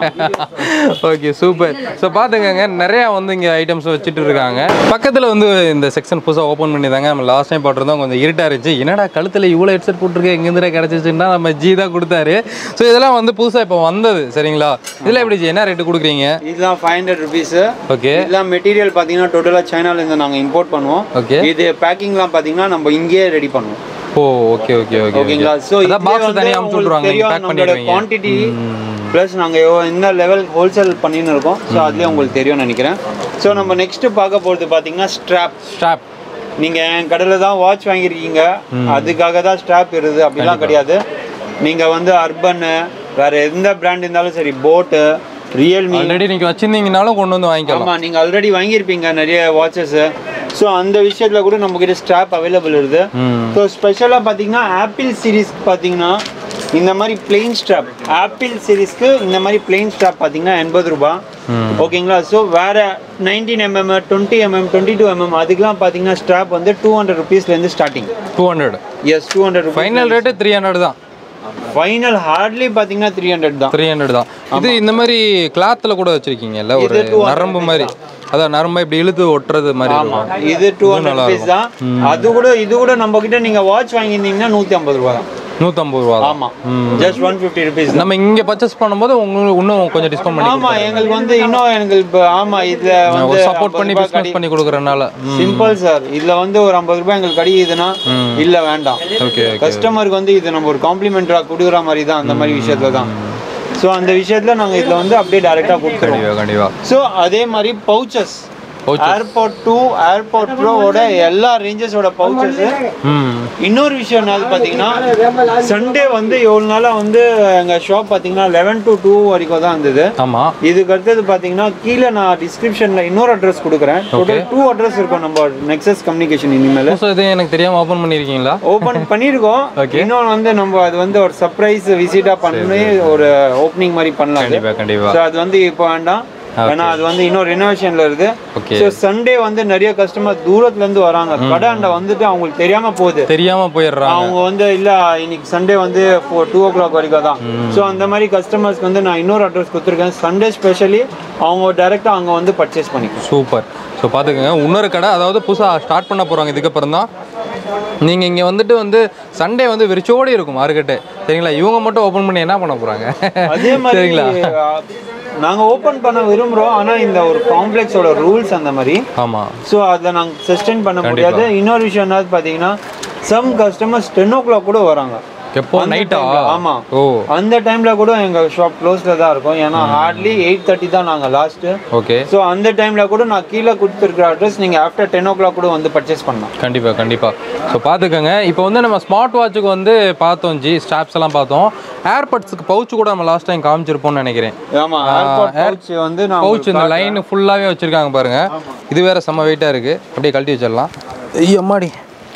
ஓகே சூப்பர் ஸோ பாத்துக்கங்க நிறைய வந்து இங்க ஐட்டம்ஸ் வச்சுட்டு இருக்காங்க பக்கத்துல வந்து இந்த செக்ஷன் புதுசா ஓபன் பண்ணி தாங்க நம்ம லாஸ்ட் டைம் போட்டிருந்தோம் கொஞ்சம் இருட்டா இருந்துச்சு என்னடா கழுத்துல இவ்வளவு ஹெட்செட் போட்டிருக்கேன் எங்க இருந்து கிடைச்சிச்சுன்னா நம்ம ஜி தான் கொடுத்தாரு ஸோ இதெல்லாம் வந்து புதுசா இப்போ வந்தது சரிங்களா இதுல எப்படி ஜி என்ன ரேட்டு கொடுக்குறீங்க இதெல்லாம் ஃபைவ் ஹண்ட்ரட் ருபீஸ் ஓகே இதெல்லாம் மெட்டீரியல் பாத்தீங்கன்னா டோட்டலா சைனால இருந்து நாங்க இம்போர்ட் பண்ணுவோம் ஓகே இது பேக்கிங்லாம் பாத்தீங்கன்னா நம்ம இங்கேயே ரெடி பண்ணுவோம் ஓ ஓகே ஓகே ஓகே ஓகேங்களா சோ அதான் பாக்ஸ் தனியா அமுச்சு விட்ருவாங்க நீங்க பேக் பண்ணிடுவீங்க குவான்டிட்டி ப்ளஸ் நாங்க எவ்வளோ என்ன லெவல் ஹோல்சேல் பண்ணின்னு இருக்கோம் ஸோ அதுலயே உங்களுக்கு தெரியும்னு நினைக்கிறேன் ஸோ நம்ம நெக்ஸ்ட் பார்க்க போறது பாத்தீங்கன்னா ஸ்ட்ராப் ஸ்டாப் நீங்க என் கடையில தான் வாட்ச் வாங்கியிருக்கீங்க அதுக்காக தான் ஸ்ட்ராப் இருது அப்படிலாம் கிடையாது நீங்க வந்து அர்பன் வேற எந்த பிராண்ட் இருந்தாலும் சரி போட்டு ரியல்மி ஆல்ரெடி நீங்க வச்சிருந்தீங்கனாலும் கொண்டு வந்து வாங்கிக்கலாம் ஆமா நீங்க ஆல்ரெடி வாங்கியிருப்பீங்க நிறைய வாட்சஸ் ஸோ அந்த விஷயத்துல கூட நம்ம கிட்ட ஸ்ட்ராப் அவைலபிள் இருக்குது ம் ஸோ ஸ்பெஷலாக பார்த்தீங்கன்னா ஆப்பிள் சீரிஸ் பார்த்தீங்கன்னா இந்த மாதிரி பிளெயின் ஸ்ட்ராப் ஆப்பிள் சீரிஸ்க்கு இந்த மாதிரி பிளெயின் ஸ்ட்ராப் பார்த்தீங்கன்னா எண்பது ரூபாய் ம். ஓகேங்களா ஸோ வேற nineteen MM twenty MM twenty two MM அதுக்கெலாம் பார்த்தீங்கன்னா ஸ்ட்ராப் வந்து டூ ஹண்ட்ரட் ருபீஸ்லேருந்து starting two hundred yes two hundred final rate three hundred தான் ஃபைனல் ஹார்ட்லி பார்த்தீங்கன்னா த்ரீ ஹண்ட்ரட் தான் த்ரீ ஹண்ட்ரட் தான் இது இந்த மாதிரி கிளாத்ல கூட வச்சிருக்கீங்கல்ல ஒரு இது 200 நரம்பு மாதிரி அதான் நரம்பு இப்படி இழுத்து ஒட்டுறது மாதிரி இருக்கும் இது டூ ஹண்ட்ரட் ருபீஸ் தான் அது கூட இது கூட நம்ம கிட்ட நீங்கள் வாட்ச் வாங்கியிருந்தீங்கன்னா நூற்றி ஐம்பது ரூபா தான் நூற்றம்பது ரூபா தான் ஆமாம் ஜஸ்ட் ஒன் ஃபிஃப்டி ருபீஸ் நம்ம இங்க பர்ச்சேஸ் பண்ணும்போது உங்களுக்கு இன்னும் கொஞ்சம் டிஸ்கவுண்ட் பண்ணி ஆமா எங்களுக்கு வந்து இன்னும் எங்களுக்கு இப்ப- ஆமா இதுல வந்து ஒரு சப்போர்ட் பண்ணி பிசினஸ் பண்ணி கொடுக்குறனால சிம்பிள் சார் இதுல வந்து ஒரு ஐம்பது ரூபாய் எங்களுக்கு கிடைக்குதுன்னா இல்ல வேண்டாம் ஓகே ஓகே கஸ்டமருக்கு வந்து இது நம்ம ஒரு காம்ப்ளிமெண்டரா கொடுக்குற மாதிரி தான் அந்த மாதிரி விஷயத்துல தான் ஸோ அந்த விஷயத்துல நாங்க இதுல வந்து அப்படியே டைரக்டா கொடுத்துருவோம் கண்டிப்பா கண்டிப்பா ஸோ அதே மாதிரி pouches Pouches. Airport to airport ப்ரோவோட எல்லா ரேஞ்சஸோட பவுச்சஸ் ம் இன்னொரு விஷயம் என்னது பார்த்தீங்கன்னா சண்டே வந்து எவ்வளோ நாளாக வந்து எங்கள் ஷாப் பார்த்தீங்கன்னா லெவன் டு டூ வரைக்கும் தான் இருந்தது ஆமா இதுக்கு அடுத்தது பார்த்தீங்கன்னா கீழே நான் டிஸ்கிரிப்ஷனில் இன்னொரு அட்ரஸ் கொடுக்குறேன் டோட்டல் டூ அட்ரஸ் இருக்கும் நம்ம நெக்ஸஸ் கம்யூனிகேஷன் இனிமேல் ஸோ இது எனக்கு தெரியாம ஓபன் பண்ணிருக்கீங்களா ஓப்பன் பண்ணியிருக்கோம் Okay. இன்னொன்று வந்து நம்ம அது வந்து ஒரு சர்ப்ரைஸ் விசிட்டாக பண்ணி ஒரு ஓப்பனிங் மாதிரி பண்ணலாம் கண்டிப்பா கண்டிப்பா ஸோ அது வந்து இப்போ வேண்டாம் ஏன்னா அது வந்து இன்னும் ரெனோவேஷன்ல இருக்கு Okay. ஸோ சண்டே வந்து நிறைய கஸ்டமர் தூரத்துல இருந்து வராங்க கடை அண்ட வந்துட்டு அவங்களுக்கு தெரியாம போகுது தெரியாம போயிடுறாங்க அவங்க வந்து இல்ல இன்னைக்கு சண்டே வந்து டூ ஓ கிளாக் வரைக்கும் தான் ஸோ அந்த மாதிரி கஸ்டமர்ஸ்க்கு வந்து நான் இன்னொரு அட்ரஸ் கொடுத்துருக்கேன் சண்டே ஸ்பெஷலி அவங்க டைரெக்டாக அங்கே வந்து பர்ச்சேஸ் பண்ணிக்கலாம் சூப்பர் ஸோ பார்த்துக்கோங்க இன்னொரு கடை அதாவது புதுசாக ஸ்டார்ட் பண்ண போகிறாங்க இதுக்கப்புறம் தான் நீங்கள் இங்கே வந்துட்டு வந்து சண்டே வந்து வெறிச்சோடி இருக்கும் மார்க்கெட்டு சரிங்களா இவங்க மட்டும் ஓப்பன் பண்ணி என்ன பண்ண போகிறாங்க அதே மாதிரி சரிங்களா அஹ், நாங்க ஓபன் பண்ண விரும்புறோம் ஆனா இந்த ஒரு காம்ப்ளெக்ஸோட ரூல்ஸ் அந்த மாதிரி ஆமாம் ஸோ அதை நாங்கள் சஸ்டெயின் பண்ண முடியாது இன்னொரு விஷயம் என்னது பார்த்தீங்கன்னா some customers ten o'clock கூட வராங்க எப்போ அந்த நைட்டா time ல, ஆமா ஓ அந்த டைம்ல கூட எங்க ஷாப் க்ளோஸ்ல தான் இருக்கும் ஏன்னா ஹார்ட்லி எயிட் தேர்ட்டி தான் நாங்க லாஸ்ட் ஓகே ஸோ அந்த டைம்ல கூட நான் கீழே கொடுத்துருக்கிற அட்ரஸ் நீங்க ஆஃப்டர் டென் ஓ கிளாக் கூட வந்து பர்ச்சேஸ் பண்ணலாம் கண்டிப்பாக கண்டிப்பாக ஸோ பார்த்துக்கோங்க இப்போ வந்து நம்ம ஸ்மார்ட் வாட்சுக்கு வந்து பார்த்தோம் ஜி ஸ்டாப்ஸ் எல்லாம் பார்த்தோம் ஏர்பட்ஸுக்கு பவுச் கூட நம்ம லாஸ்ட் டைம் காமிச்சிருப்போம்னு நினைக்கிறேன் ஆமா ஏர்போர்ட் பவுச் வந்து நான் பவுச் இந்த லைன் ஃபுல்லாகவே வச்சுருக்காங்க பாருங்க இது வேற செம்ம வெயிட்டாக இருக்குது அப்படியே கழட்டி வச்சிடலாம் ஐயோ அம்மாடி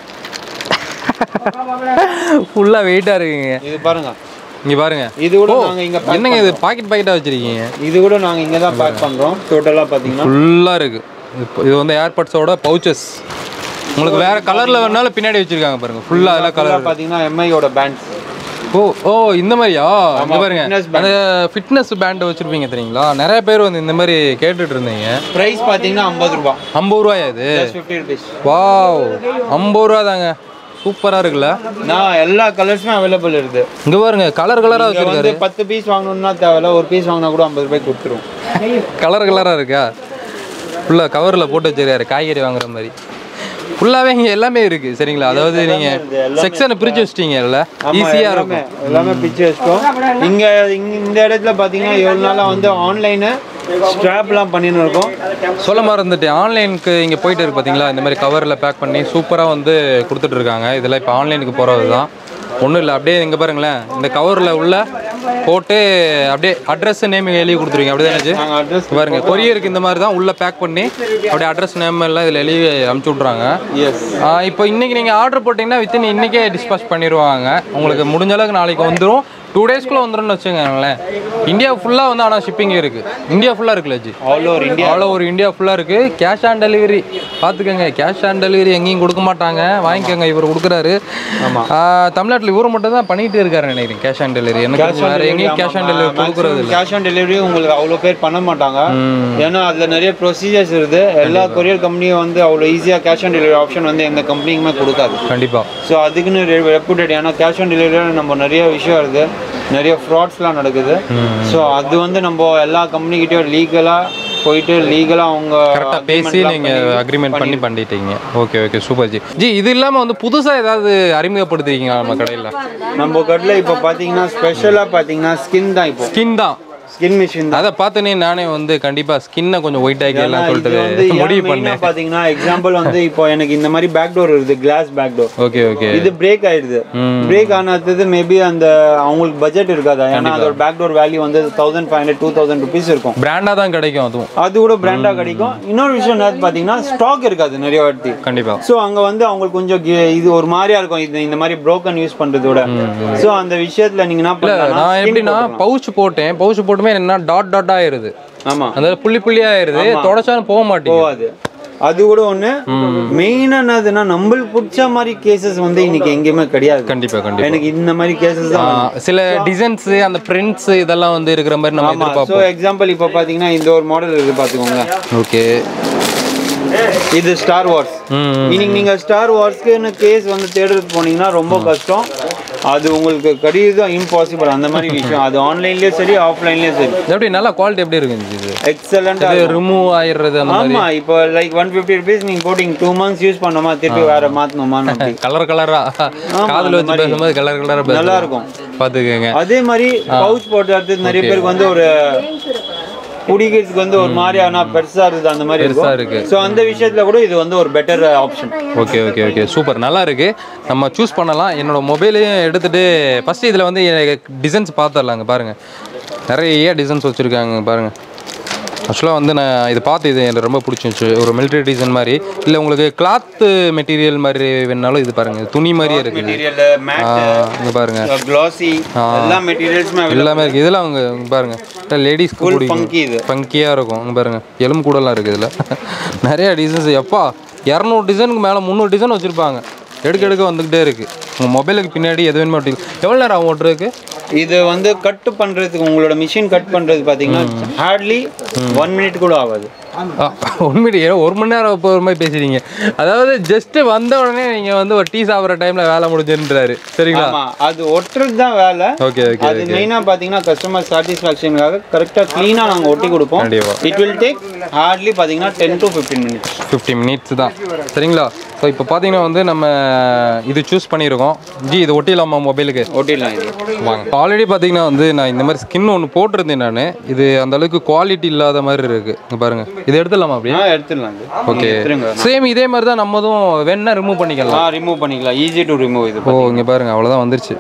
ஃபுல்லாக வெயிட்டாக இருக்குங்க இது பாருங்க இங்கே பாருங்க இது கூட நாங்க இங்க pack என்னங்க இது பாக்கெட் பாக்கெட்டாக வச்சிருக்கீங்க இது கூட நாங்க இங்க தான் பேக் பண்றோம் டோட்டலா பாத்தீங்கன்னா ஃபுல்லாக இருக்கு இப்போ இது வந்து ஏர்பட்ஸோட பவுச்சஸ் உங்களுக்கு வேற கலர்ல வேணாலும் பின்னாடி வச்சிருக்காங்க பாருங்க ஃபுல்லாக அதெல்லாம் கலர் பாத்தீங்கன்னா எம்ஐயோட பேண்ட்ஸ் ஓ ஓ இந்த மாதிரியா இங்க பாருங்க fitness அந்த ஃபிட்னஸ் பேண்ட் வச்சிருப்பீங்க தெரியுங்களா நிறைய பேர் வந்து இந்த மாதிரி கேட்டுட்டு இருந்தீங்க பிரைஸ் பாத்தீங்கன்னா ஐம்பது ரூபாய் ஐம்பது ரூபாயா இது ஃபிஃப்டி ருபீஸ் வாவ் ஐம்பது ரூபா தாங்க சூப்பரா இருக்குல்ல நான் எல்லா கலர்ஸுமே அவைலபிள் இருக்குது இங்க பாருங்க கலர் கலரா இங்க வச்சிருக்காரு வந்து பத்து பீஸ் வாங்கணும்னா தேவையில்ல ஒரு பீஸ் வாங்கினா கூட ஐம்பது ரூபாய்க்கு கொடுத்துரும் கலர் கலரா இருக்கா ஃபுல்லா கவர்ல போட்டு வச்சிருக்காரு காய்கறி வாங்குற மாதிரி ஃபுல்லாவே இங்க எல்லாமே இருக்கு சரிங்களா அதாவது நீங்க செக்ஷனை பிரிச்சு வச்சிட்டீங்கல்ல ஆமா, ஈஸியா எல்லாமே இருக்கும் எல்லாமே பிச்சு வச்சிட்டோம் இங்க இங்க- இந்த இடத்துல பாத்தீங்கன்னா எவ்வளவு நாளா வந்து ஆன்லைனு ஸ்ட்ராப்லாம் பண்ணின்னு இருக்கோம் சொல்ல மறந்துட்டேன் ஆன்லைனுக்கு இங்கே போயிட்டு இருக்கு பார்த்தீங்களா இந்த மாதிரி கவரில் பேக் பண்ணி சூப்பராக வந்து கொடுத்துட்டு இருக்காங்க இதெல்லாம் இப்போ ஆன்லைனுக்கு போகிறது தான் ஒன்றும் இல்லை அப்படியே இங்கே பாருங்களேன் இந்த கவரில் உள்ள போட்டு அப்படியே அட்ரஸ் நேம் எழுதி கொடுத்துருவீங்க அப்படி தானே நாங்கள் அட்ரஸ் பாருங்க கொரியருக்கு இந்த மாதிரி தான் உள்ள பேக் பண்ணி அப்படியே அட்ரஸ் நேம் எல்லாம் இதில் எழுதி அமுச்சு விட்றாங்க எஸ் இப்போ இன்னைக்கு நீங்கள் ஆர்டர் போட்டிங்கன்னா வித்தின் இன்னைக்கே டிஸ்பாச் பண்ணிடுவாங்க உங்களுக்கு முடிஞ்ச அளவுக்கு நாளைக்கு வந்துடும் டூ டேஸ்க்குள்ளே வந்துடும்னு வச்சுக்கோங்களேன் இந்தியா ஃபுல்லாக வந்து ஆனால் ஷிப்பிங் இருக்குது இந்தியா ஃபுல்லாக இருக்குல்ல ji all over India all over India ஃபுல்லாக இருக்குது கேஷ் ஆன் டெலிவரி பார்த்துக்கோங்க கேஷ் ஆன் டெலிவரி எங்கேயும் கொடுக்க மாட்டாங்க வாங்கிக்கோங்க இவர் கொடுக்குறாரு தமிழ்நாட்டில் இவர் மட்டும் தான் பண்ணிட்டு இருக்காரு நினைக்கிறேன் கேஷ் ஆன் டெலிவரி எனக்கு வேறு எங்கேயும் கேஷ் ஆன் டெலிவரி கொடுக்குறது இல்லை கேஷ் ஆன் டெலிவரி உங்களுக்கு அவ்வளோ பேர் பண்ண மாட்டாங்க ஏன்னா அதில் நிறைய ப்ரொசீஜர்ஸ் இருக்குது எல்லா கொரியர் கம்பெனியும் வந்து அவ்வளோ ஈஸியாக கேஷ் ஆன் டெலிவரி ஆப்ஷன் வந்து எந்த கம்பெனிக்குமே கொடுக்காது கண்டிப்பாக ஸோ அதுக்குன்னு ரெப்யூட்டட் ஏன்னா கேஷ் ஆன் டெலிவரியில் நம்ம நிறைய விஷயம் இருக்குது நிறைய ஃப்ராட்ஸ்லாம் நடக்குது ஸோ அது வந்து நம்ம எல்லா கம்பெனிக்கிட்டையும் லீகலாக போயிட்டு லீகலாக அவங்க கரெக்டாக பேசி நீங்கள் அக்ரிமெண்ட் பண்ணி பண்ணிட்டீங்க okay okay super ji ji இது இல்லாமல் வந்து புதுசாக ஏதாவது அறிமுகப்படுத்திருக்கீங்க நம்ம கடையில் நம்ம கடையில் இப்போ பார்த்தீங்கன்னா ஸ்பெஷலாக பார்த்தீங்கன்னா ஸ்கின் தான் இப்போ ஸ்கின் தான் ஸ்கின் மிஷின் தான் அதை பார்த்தனே நானே வந்து கண்டிப்பாக ஸ்கின்னை கொஞ்சம் ஒயிட் ஆக்கிடலாம் இது வந்து சொல்லிட்டு ஏன் முடிவு main ஆ பண்ணேன் பாத்தீங்கன்னா எக்ஸாம்பிள் வந்து இப்போ எனக்கு இந்த மாதிரி பேக் டோர் இருக்குது glass back door okay okay இது பிரேக் ஆயிடுது பிரேக் ஆனது மேபி அந்த அவங்களுக்கு பட்ஜெட் இருக்காது ஏன்னா அதோட பேக் டோர் வேல்யூ வந்து thousand five hundred two thousand rupees இருக்கும் பிராண்டாக தான் கிடைக்கும் அதுவும் அது கூட பிராண்டா கிடைக்கும் இன்னொரு விஷயம் என்ன பாத்தீங்கன்னா ஸ்டாக் இருக்காது நிறைய வாட்டி கண்டிப்பாக ஸோ அங்க வந்து அவங்களுக்கு கொஞ்சம் கி- இது ஒரு மாதிரியா இருக்கும் இது இந்த மாதிரி broken யூஸ் பண்றதோட ஸோ அந்த விஷயத்துல நீங்க என்ன பண்ணலாம் நான் எப்படின்னா பவுச் போட்டேன் பவுச் போட்டுமே என்ன டாட் டாட் ஆயிருது ஆமா அந்த புள்ளி புள்ளியா ஆயிருது தொடச்சாலும் போக மாட்டேங்குது போகாது அது கூட ஒண்ணு மெயினா என்னதுன்னா நம்மளுக்கு பிடிச்ச மாதிரி கேசஸ் வந்து இன்னைக்கு எங்கேயுமே கிடையாது கண்டிப்பா கண்டிப்பா எனக்கு இந்த மாதிரி கேசஸ் தான் ஆ, சில டிசைன்ஸ் அந்த பிரிண்ட்ஸ் இதெல்லாம் வந்து இருக்கிற மாதிரி நம்ம ஆமா எதிர்பார்ப்போம் ஸோ எக்ஸாம்பிள் இப்போ பாத்தீங்கன்னா இந்த ஒரு மாடல் இருக்கு பாத்துக்கோங்க ஓகே இது ஸ்டார் வார்ஸ் ம் இன்னைக்கு நீங்க ஸ்டார் வார்ஸ்க்குன்னு கேஸ் வந்து தேடுறதுக்கு போனீங்கன்னா ரொம்ப கஷ்டம் அது உங்களுக்கு கிடையாது இம்பாசிபிள் அந்த மாதிரி விஷயம் அது ஆன்லைன்லயும் சரி ஆஃப்லைன்லயும் சரி எப்படி நல்லா குவாலிட்டி எப்படி இருக்குங்க இது எக்ஸலண்டா இது ரிமூவ் ஆயிடுறது அந்த மாதிரி ஆமா இப்போ லைக் ஒன் ஃபிஃப்டி ருபீஸ் நீங்க போட்டிங்க டூ மந்த்ஸ் யூஸ் பண்ணோமா திருப்பி வேற மாத்தணுமான்னு அப்படி. கலர் கலரா காதுல வச்சு பேசும்போது கலர் கலரா நல்லா இருக்கும் பாத்துக்கோங்க அதே மாதிரி பவுச் போட்டு அடுத்தது நிறைய பேருக்கு வந்து ஒரு குடிக்கிறதுக்கு வந்து ஒரு மாதிரி ஆனா பெருசா இருக்குது அந்த மாதிரி பெருசா இருக்கும் இருக்கு ஸோ அந்த விஷயத்துல கூட இது வந்து ஒரு better option okay okay okay super நல்லா இருக்கு நம்ம சூஸ் பண்ணலாம் என்னோட மொபைலையும் எடுத்துட்டு ஃபர்ஸ்ட் இதில் வந்து டிசைன்ஸ் பார்த்துடலாங்க பாருங்க நிறைய டிசைன்ஸ் வச்சுருக்காங்க பாருங்க ஆக்சுவலாக வந்து நான் இது பார்த்து இது எனக்கு ரொம்ப பிடிச்சிருந்துச்சு ஒரு மிலிட்ரி டிசைன் மாதிரி இல்லை உங்களுக்கு கிளாத் மெட்டீரியல் மாதிரி வேணாலும் இது பாருங்க துணி மாதிரியே இருக்குது மெட்டீரியல் மேட் இங்கே பாருங்க கிளாசி எல்லா மெட்டீரியல்ஸுமே எல்லாமே இருக்குது இதெல்லாம் அவங்க இங்க பாருங்க லேடிஸ்க்கு Full பிடிக்கும் funky இது. ஃபங்கியாக இருக்கும் இங்க பாருங்க எலும்பு கூடலாம் இருக்குது இதில் நிறைய டிசைன்ஸ் எப்பா இரநூறு டிசைனுக்கு மேலே முந்நூறு டிசைன் வச்சுருப்பாங்க எடுக்க எடுக்க வந்துக்கிட்டே இருக்குது உங்கள் மொபைலுக்கு பின்னாடி எது வேணுமோ ஒட்டி எவ்வளோ நேரம் ஆகும் ஓட்டுறதுக்கு இது வந்து கட் பண்றதுக்கு உங்களோட மிஷின் கட் பண்றது பாத்தீங்கன்னா ஹார்ட்லி ஒன் மினிட் கூட ஆகாது உண்மையிலேயே ஒரு மணி நேரம் இப்போ ஒரு மாதிரி பேசுறீங்க அதாவது ஜஸ்ட் வந்த உடனே நீங்கள் வந்து ஒரு டீ சாப்பிட்ற டைமில் வேலை முடிஞ்சுன்றாரு சரிங்களா ஆமா அது ஒட்டுறது தான் வேலை ஓகே ஓகே அது மெயினா பாத்தீங்கன்னா கஸ்டமர் சாட்டிஸ்ஃபேக்ஷனுக்காக கரெக்டா க்ளீனா நாங்க ஒட்டி கொடுப்போம் கண்டிப்பா. இட் வில் டேக் ஹார்ட்லி பாத்தீங்கன்னா ten to fifteen minutes fifty minutes தான் சரிங்களா ஸோ இப்போ பார்த்தீங்கன்னா வந்து நம்ம இது சூஸ் பண்ணியிருக்கோம் ஜி இது ஒட்டிடலாமா மொபைலுக்கு ஒட்டிடலாம் இது வாங்க ஆல்ரெடி பார்த்தீங்கன்னா வந்து நான் இந்த மாதிரி ஸ்கின் ஒன்று போட்டிருந்தேன் நான் இது அந்த அளவுக்கு குவாலிட்டி இல்லாத மாதிரி இருக்கு இங்க பாருங்க இது எடுத்துடலாமா அப்படியே ஆ எடுத்துடலாம் இது ஓகே எடுத்துருங்க சேம் இதே மாதிரி தான் நம்மதும் வேணா ரிமூவ் பண்ணிக்கலாம் ஆ ரிமூவ் பண்ணிக்கலாம் ஈஸி டு ரிமூவ் இது ஓ இங்கே பாருங்க அவ்வளோதான் வந்துருச்சு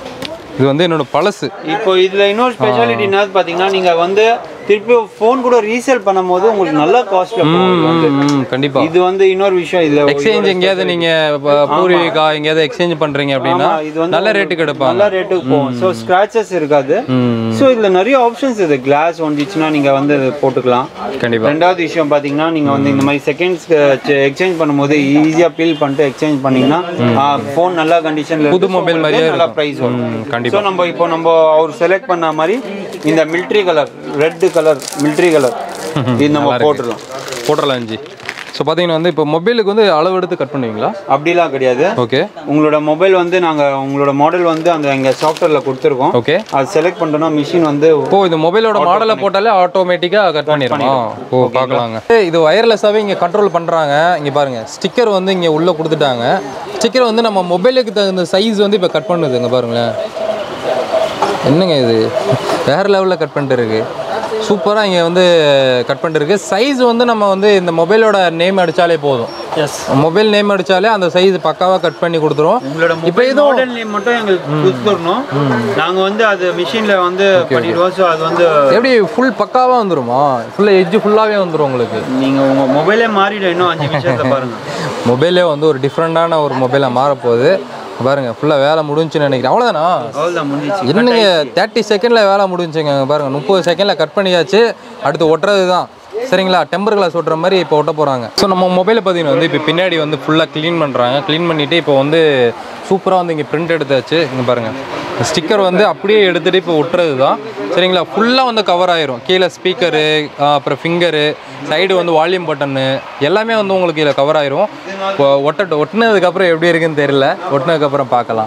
இது வந்து என்னோட பழசு இப்போ இதுல இன்னொரு ஸ்பெஷாலிட்டி என்ன பாத்தீங்கன்னா நீங்க வந்து திருப்பி ஃபோன் கூட ரீசேல் பண்ணும்போது உங்களுக்கு நல்ல காஸ்ட்ல போகும் ம் கண்டிப்பாக இது வந்து இன்னொரு விஷயம் இதுல எக்ஸ்சேஞ்ச் எங்கேயாவது நீங்க ப- பூர்வீகா எங்கேயாவது எக்ஸ்சேஞ்ச் பண்றீங்க அப்படின்னா ஆமா, இது வந்து நல்ல ரேட்டுக்கு எடுப்பாங்க நல்ல ரேட்டுக்கு போகும் ஸோ ஸ்க்ராச்சஸ் இருக்காது ம் ஸோ இதுல நிறைய ஆப்ஷன்ஸ் இது கிளாஸ் வந்துச்சுன்னா நீங்க வந்து இது போட்டுக்கலாம் கண்டிப்பா ரெண்டாவது விஷயம் பாத்தீங்கன்னா நீங்க வந்து இந்த மாதிரி செகண்ட்ஸ் எக்ஸ்சேஞ்ச் பண்ணும்போது ஈஸியா பீல் பண்ணிட்டு எக்ஸ்சேஞ்ச் பண்ணீங்கன்னா ஃபோன் நல்ல கண்டிஷன்ல புது mobile மாதிரியே நல்ல இருக்கும். பிரைஸ் வரும் ம், கண்டிப்பா ஸோ நம்ம இப்போ நம்ம அவர் செலக்ட் பண்ண மாதிரி இந்த military colour red colour military colour இது நம்ம போட்டுடலாம் போட்டுடலாம் ஜி ஸோ பார்த்தீங்கன்னா வந்து இப்போ மொபைலுக்கு வந்து அளவு எடுத்து கட் பண்ணுவீங்களா அப்படிலாம் கிடையாது ஓகே உங்களோட மொபைல் வந்து நாங்க உங்களோட மாடல் வந்து அந்த எங்க சாஃப்ட்வேர்ல கொடுத்துருக்கோம் ஓகே அது செலக்ட் பண்ணிட்டோம்னா மிஷின் வந்து ஓ இந்த மொபைலோட மாடலை போட்டாலே ஆட்டோமேட்டிக்காக கட் பண்ணிடுமா ஓ பார்க்கலாங்க இது ஒயர்லெஸ்ஸாகவே இங்கே கண்ட்ரோல் பண்ணுறாங்க இங்கே பாருங்க ஸ்டிக்கர் வந்து இங்கே உள்ளே கொடுத்துட்டாங்க ஸ்டிக்கர் வந்து நம்ம மொபைலுக்கு தகுந்த சைஸ் வந்து இப்போ கட் பண்ணுது இங்கே பாருங்களேன் என்னங்க இது வேற லெவலில் கட் பண்ணிட்டு இருக்கு சூப்பராக இங்கே வந்து கட் பண்ணிருக்கு சைஸ் வந்து நம்ம வந்து இந்த மொபைலோட நேம் அடித்தாலே போதும் எஸ் மொபைல் நேம் அடித்தாலே அந்த சைஸ் பக்காவாக கட் பண்ணி கொடுத்துரும் உங்களோட இப்போ மொபைல் இதுவும் மாடல் நேம் மட்டும் எங்களுக்கு கொடுத்துடணும் நாங்க வந்து அது மிஷின்ல வந்து பண்ணிடுவோம் ஸோ அது வந்து எப்படி ஃபுல் பக்காவாக வந்துருமா ஃபுல்லாக எட்ஜ் ஃபுல்லாகவே வந்துடும் உங்களுக்கு நீங்க உங்க மொபைலே மாறிடும் இன்னும் அஞ்சு நிமிஷத்துல பாருங்க மொபைலே வந்து ஒரு டிஃப்ரெண்ட்டான ஒரு மொபைலாக மாறப்போகுது பாருங்க ஃபுல்லாக வேலை முடிஞ்சுன்னு நினைக்கிறேன் அவ்வளோதானா அவ்வளோதான் முடிஞ்சிச்சு என்னங்க தேர்ட்டி செகண்டில் வேலை முடிஞ்சுங்க பாருங்க முப்பது செகண்டில் கட் பண்ணியாச்சு அடுத்து ஒட்டுறது தான் சரிங்களா டெம்பர் கிளாஸ் ஒட்டுற மாதிரி இப்போ ஒட்ட போகிறாங்க ஸோ நம்ம மொபைலை பார்த்தீங்கன்னா வந்து இப்போ பின்னாடி வந்து ஃபுல்லாக க்ளீன் பண்ணுறாங்க க்ளீன் பண்ணிவிட்டு இப்போ வந்து சூப்பராக வந்து இங்கே பிரிண்ட் எடுத்தாச்சு இங்கே பாருங்கள் ஸ்டிக்கர் வந்து அப்படியே எடுத்துகிட்டு இப்போ ஒட்டுறது தான் சரிங்களா ஃபுல்லாக வந்து கவர் ஆயிரும் கீழே ஸ்பீக்கரு அப்புறம் ஃபிங்கரு சைடு வந்து வால்யூம் பட்டனு எல்லாமே வந்து உங்களுக்கு இதில் கவர் ஆயிரும் இப்போ ஒட்ட ஒட்டினதுக்கப்புறம் எப்படி இருக்குன்னு தெரியல ஒட்டினதுக்கப்புறம் பார்க்கலாம்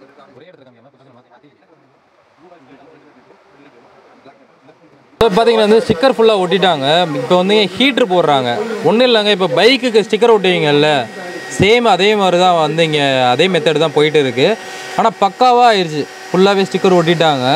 இப்போ பார்த்தீங்கன்னா வந்து ஸ்டிக்கர் ஃபுல்லாக ஒட்டிட்டாங்க இப்போ வந்து ஹீட்ரு போடுறாங்க ஒன்றும் இல்லைங்க இப்போ பைக்குக்கு ஸ்டிக்கர் ஒட்டுவீங்கல்ல சேம் அதே மாதிரி தான் வந்து இங்கே அதே மெத்தட் தான் போயிட்டு இருக்கு ஆனால் பக்காவாக ஆயிடுச்சு ஃபுல்லாகவே ஸ்டிக்கர் ஒட்டிட்டாங்க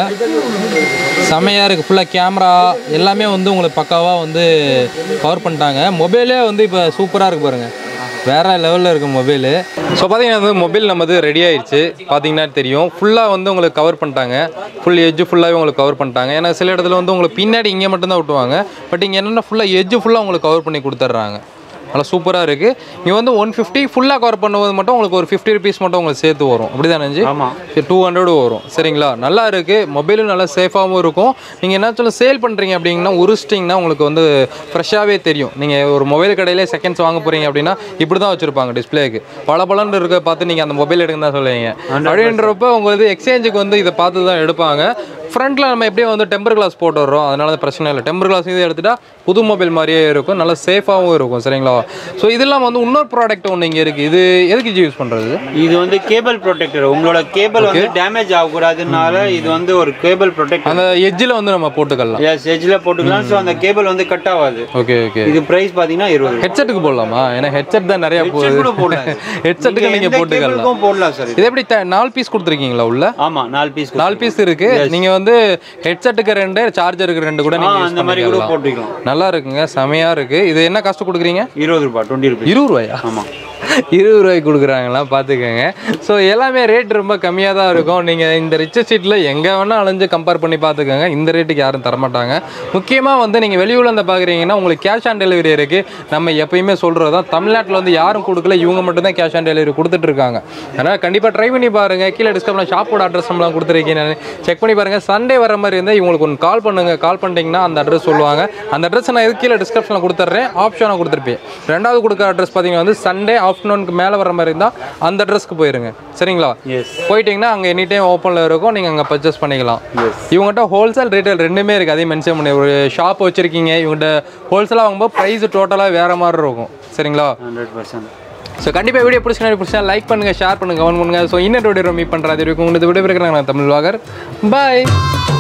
செமையாக இருக்குது ஃபுல்லாக கேமரா எல்லாமே வந்து உங்களுக்கு பக்காவாக வந்து கவர் பண்ணிட்டாங்க மொபைலே வந்து இப்போ சூப்பராக இருக்கு பாருங்கள் வேற லெவலில் இருக்குது மொபைலு ஸோ பார்த்தீங்கன்னா வந்து மொபைல் நம்மது ரெடி ஆயிடுச்சு பார்த்தீங்கன்னா தெரியும் ஃபுல்லாக வந்து உங்களுக்கு கவர் பண்ணிட்டாங்க ஃபுல் எட்ஜ் ஃபுல்லாகவே உங்களுக்கு கவர் பண்ணிட்டாங்க ஏன்னா சில இடத்துல வந்து உங்களுக்கு பின்னாடி இங்கே மட்டும்தான் விட்டுவாங்க பட் இங்கே என்னென்னா ஃபுல்லாக எட்ஜ் ஃபுல்லாக உங்களுக்கு கவர் பண்ணி கொடுத்துட்றாங்க நல்லா சூப்பராக இருக்குது இங்கே வந்து ஒன் ஃபிஃப்டி ஃபுல்லாக கவர் பண்ணும்போது மட்டும் உங்களுக்கு ஒரு ஃபிஃப்டி ருபீஸ் மட்டும் உங்களுக்கு சேர்த்து வரும் அப்படி தானே ஆமா டூ ஹண்ட்ரட் வரும் சரிங்களா நல்லா இருக்குது மொபைலும் நல்லா சேஃபாகவும் இருக்கும் நீங்கள் என்ன சொல்ல சேல் பண்ணுறீங்க அப்படிங்கன்னா உரிச்சிட்டிங்கன்னா உங்களுக்கு வந்து ஃப்ரெஷ்ஷாகவே தெரியும் நீங்கள் ஒரு மொபைல் கடையிலே செகண்ட்ஸ் வாங்க போகிறீங்க அப்படின்னா இப்படி தான் வச்சுருப்பாங்க டிஸ்பிளேக்கு பல பலன்னு இருக்க பார்த்து நீங்கள் அந்த மொபைல் எடுங்க தான் சொல்லுவீங்க அப்படின்றப்ப உங்களுக்கு எக்ஸ்சேஞ்சுக்கு வந்து இதை பார்த்து தான் எடுப்பாங்க ஃப்ரண்ட்டில் நம்ம எப்படியும் வந்து டெம்பர் கிளாஸ் போட்டு வர்றோம் அதனால அது பிரச்சனை இல்லை டெம்பர் கிளாஸ் இது எடுத்துட்டா புது மொபைல் மாதிரியே இருக்கும் நல்லா சேஃபாகவும் இருக்கும் சரிங்களா ஸோ இதெல்லாம் வந்து இன்னொரு ப்ராடக்ட் ஒன்று இங்கே இருக்குது இது எதுக்கு யூஸ் பண்ணுறது இது வந்து கேபிள் ப்ரொடெக்டர் உங்களோட கேபிள் வந்து டேமேஜ் ஆகக்கூடாதுனால இது வந்து ஒரு கேபிள் ப்ரொடெக்டர் அந்த எட்ஜில் வந்து நம்ம போட்டுக்கலாம் எஸ் எஜ்ல போட்டுக்கலாம் ஸோ அந்த கேபிள் வந்து கட் ஆகாது ஓகே ஓகே இது பிரைஸ் பாத்தீங்கன்னா இருபது ரூபாய். ஹெட்செட்டுக்கு போடலாமா ஏன்னா ஹெட்செட் தான் நிறைய Headset போகுது கூட போடலாம் ஹெட்செட்டுக்கு நீங்க எந்த போட்டுக்கலாம் கேபிளுக்கும் போடலாம் சார் இது எப்படி த- நாலு பீஸ் கொடுத்துருக்கீங்களா உள்ள ஆமா நாலு பீஸ் நாலு பீஸ் இருக்கு நீங்க வந்து ஹெட்செட்டுக்கு ரெண்டு சார்ஜருக்கு ரெண்டு கூட நீங்க யூஸ் அந்த மாதிரி கூட பண்ணிக்கலாம் போட்டுக்கலாம் நல்லா இருக்குங்க செமையா இருக்கு இது என்ன காஸ்ட் கொடுக்குறீங்க இருபது ரூபாய் டுவெண்ட்டி ருபீஸ் இருபது ரூபாயா ஆமா இருபது ரூபாய்க்கு கொடுக்குறாங்களா பார்த்துக்கோங்க ஸோ எல்லாமே ரேட் ரொம்ப கம்மியாக தான் இருக்கும் நீங்கள் இந்த ரிச் சீட்டில் எங்கே வேணால் அலைஞ்சு கம்பேர் பண்ணி பார்த்துக்கோங்க இந்த ரேட்டுக்கு யாரும் தரமாட்டாங்க முக்கியமாக வந்து நீங்கள் வெளியூரில் இருந்து பார்க்குறீங்கன்னா உங்களுக்கு கேஷ் ஆன் டெலிவரி இருக்குது நம்ம எப்பயுமே சொல்கிறது தான் தமிழ்நாட்டில் வந்து யாரும் கொடுக்கல இவங்க மட்டும் தான் கேஷ் ஆன் டெலிவரி கொடுத்துட்டு இருக்காங்க அதனால் கண்டிப்பாக ட்ரை பண்ணி பாருங்கள் கீழே டிஸ்கிரிப்ஷனில் ஷாப்போட அட்ரஸ் நம்மளாம் கொடுத்துருக்கீங்க செக் பண்ணி பாருங்கள் சண்டே வர மாதிரி இருந்தால் இவங்களுக்கு ஒன்று கால் பண்ணுங்க கால் பண்ணிட்டீங்கன்னா அந்த அட்ரஸ் சொல்லுவாங்க அந்த அட்ரஸ் நான் இது கீழே டிஸ்கிரிப்ஷனில் கொடுத்துட்றேன் ஆப்ஷனாக கொடுத்துருப்பேன் ரெண்டாவது கொடுக்குற அட்ரஸ் பார்த்தீங்கன்னா வந்து சண்டே ஆஃப்டர்நூனுக்கு மேலே வர மாதிரி இருந்தால் அந்த அட்ரஸ்க்கு போயிருங்க சரிங்களா எஸ் போயிட்டீங்கன்னா அங்கே எனி டைம் ஓப்பனில் இருக்கும் நீங்கள் அங்கே பர்ச்சேஸ் பண்ணிக்கலாம் எஸ் இவங்ககிட்ட ஹோல்சேல் ரீட்டைல் ரெண்டுமே இருக்குது அதையும் மென்ஷன் பண்ணி ஒரு ஷாப் வச்சுருக்கீங்க இவங்ககிட்ட ஹோல்சேலாக வாங்கும்போது ப்ரைஸ் டோட்டலாக வேறு மாதிரி இருக்கும் சரிங்களா ஹண்ட்ரட் பர்சன்ட் ஸோ கண்டிப்பாக வீடியோ பிடிச்சினா பிடிச்சா லைக் பண்ணுங்கள் ஷேர் பண்ணுங்கள் கமெண்ட் பண்ணுங்கள் ஸோ இன்னொரு வீடியோ மீட் பண்ணுறது இருக்கும் உங்களுக்கு விடைபெறுக்கிறேன் நான் தமிழ் வாகர் பாய்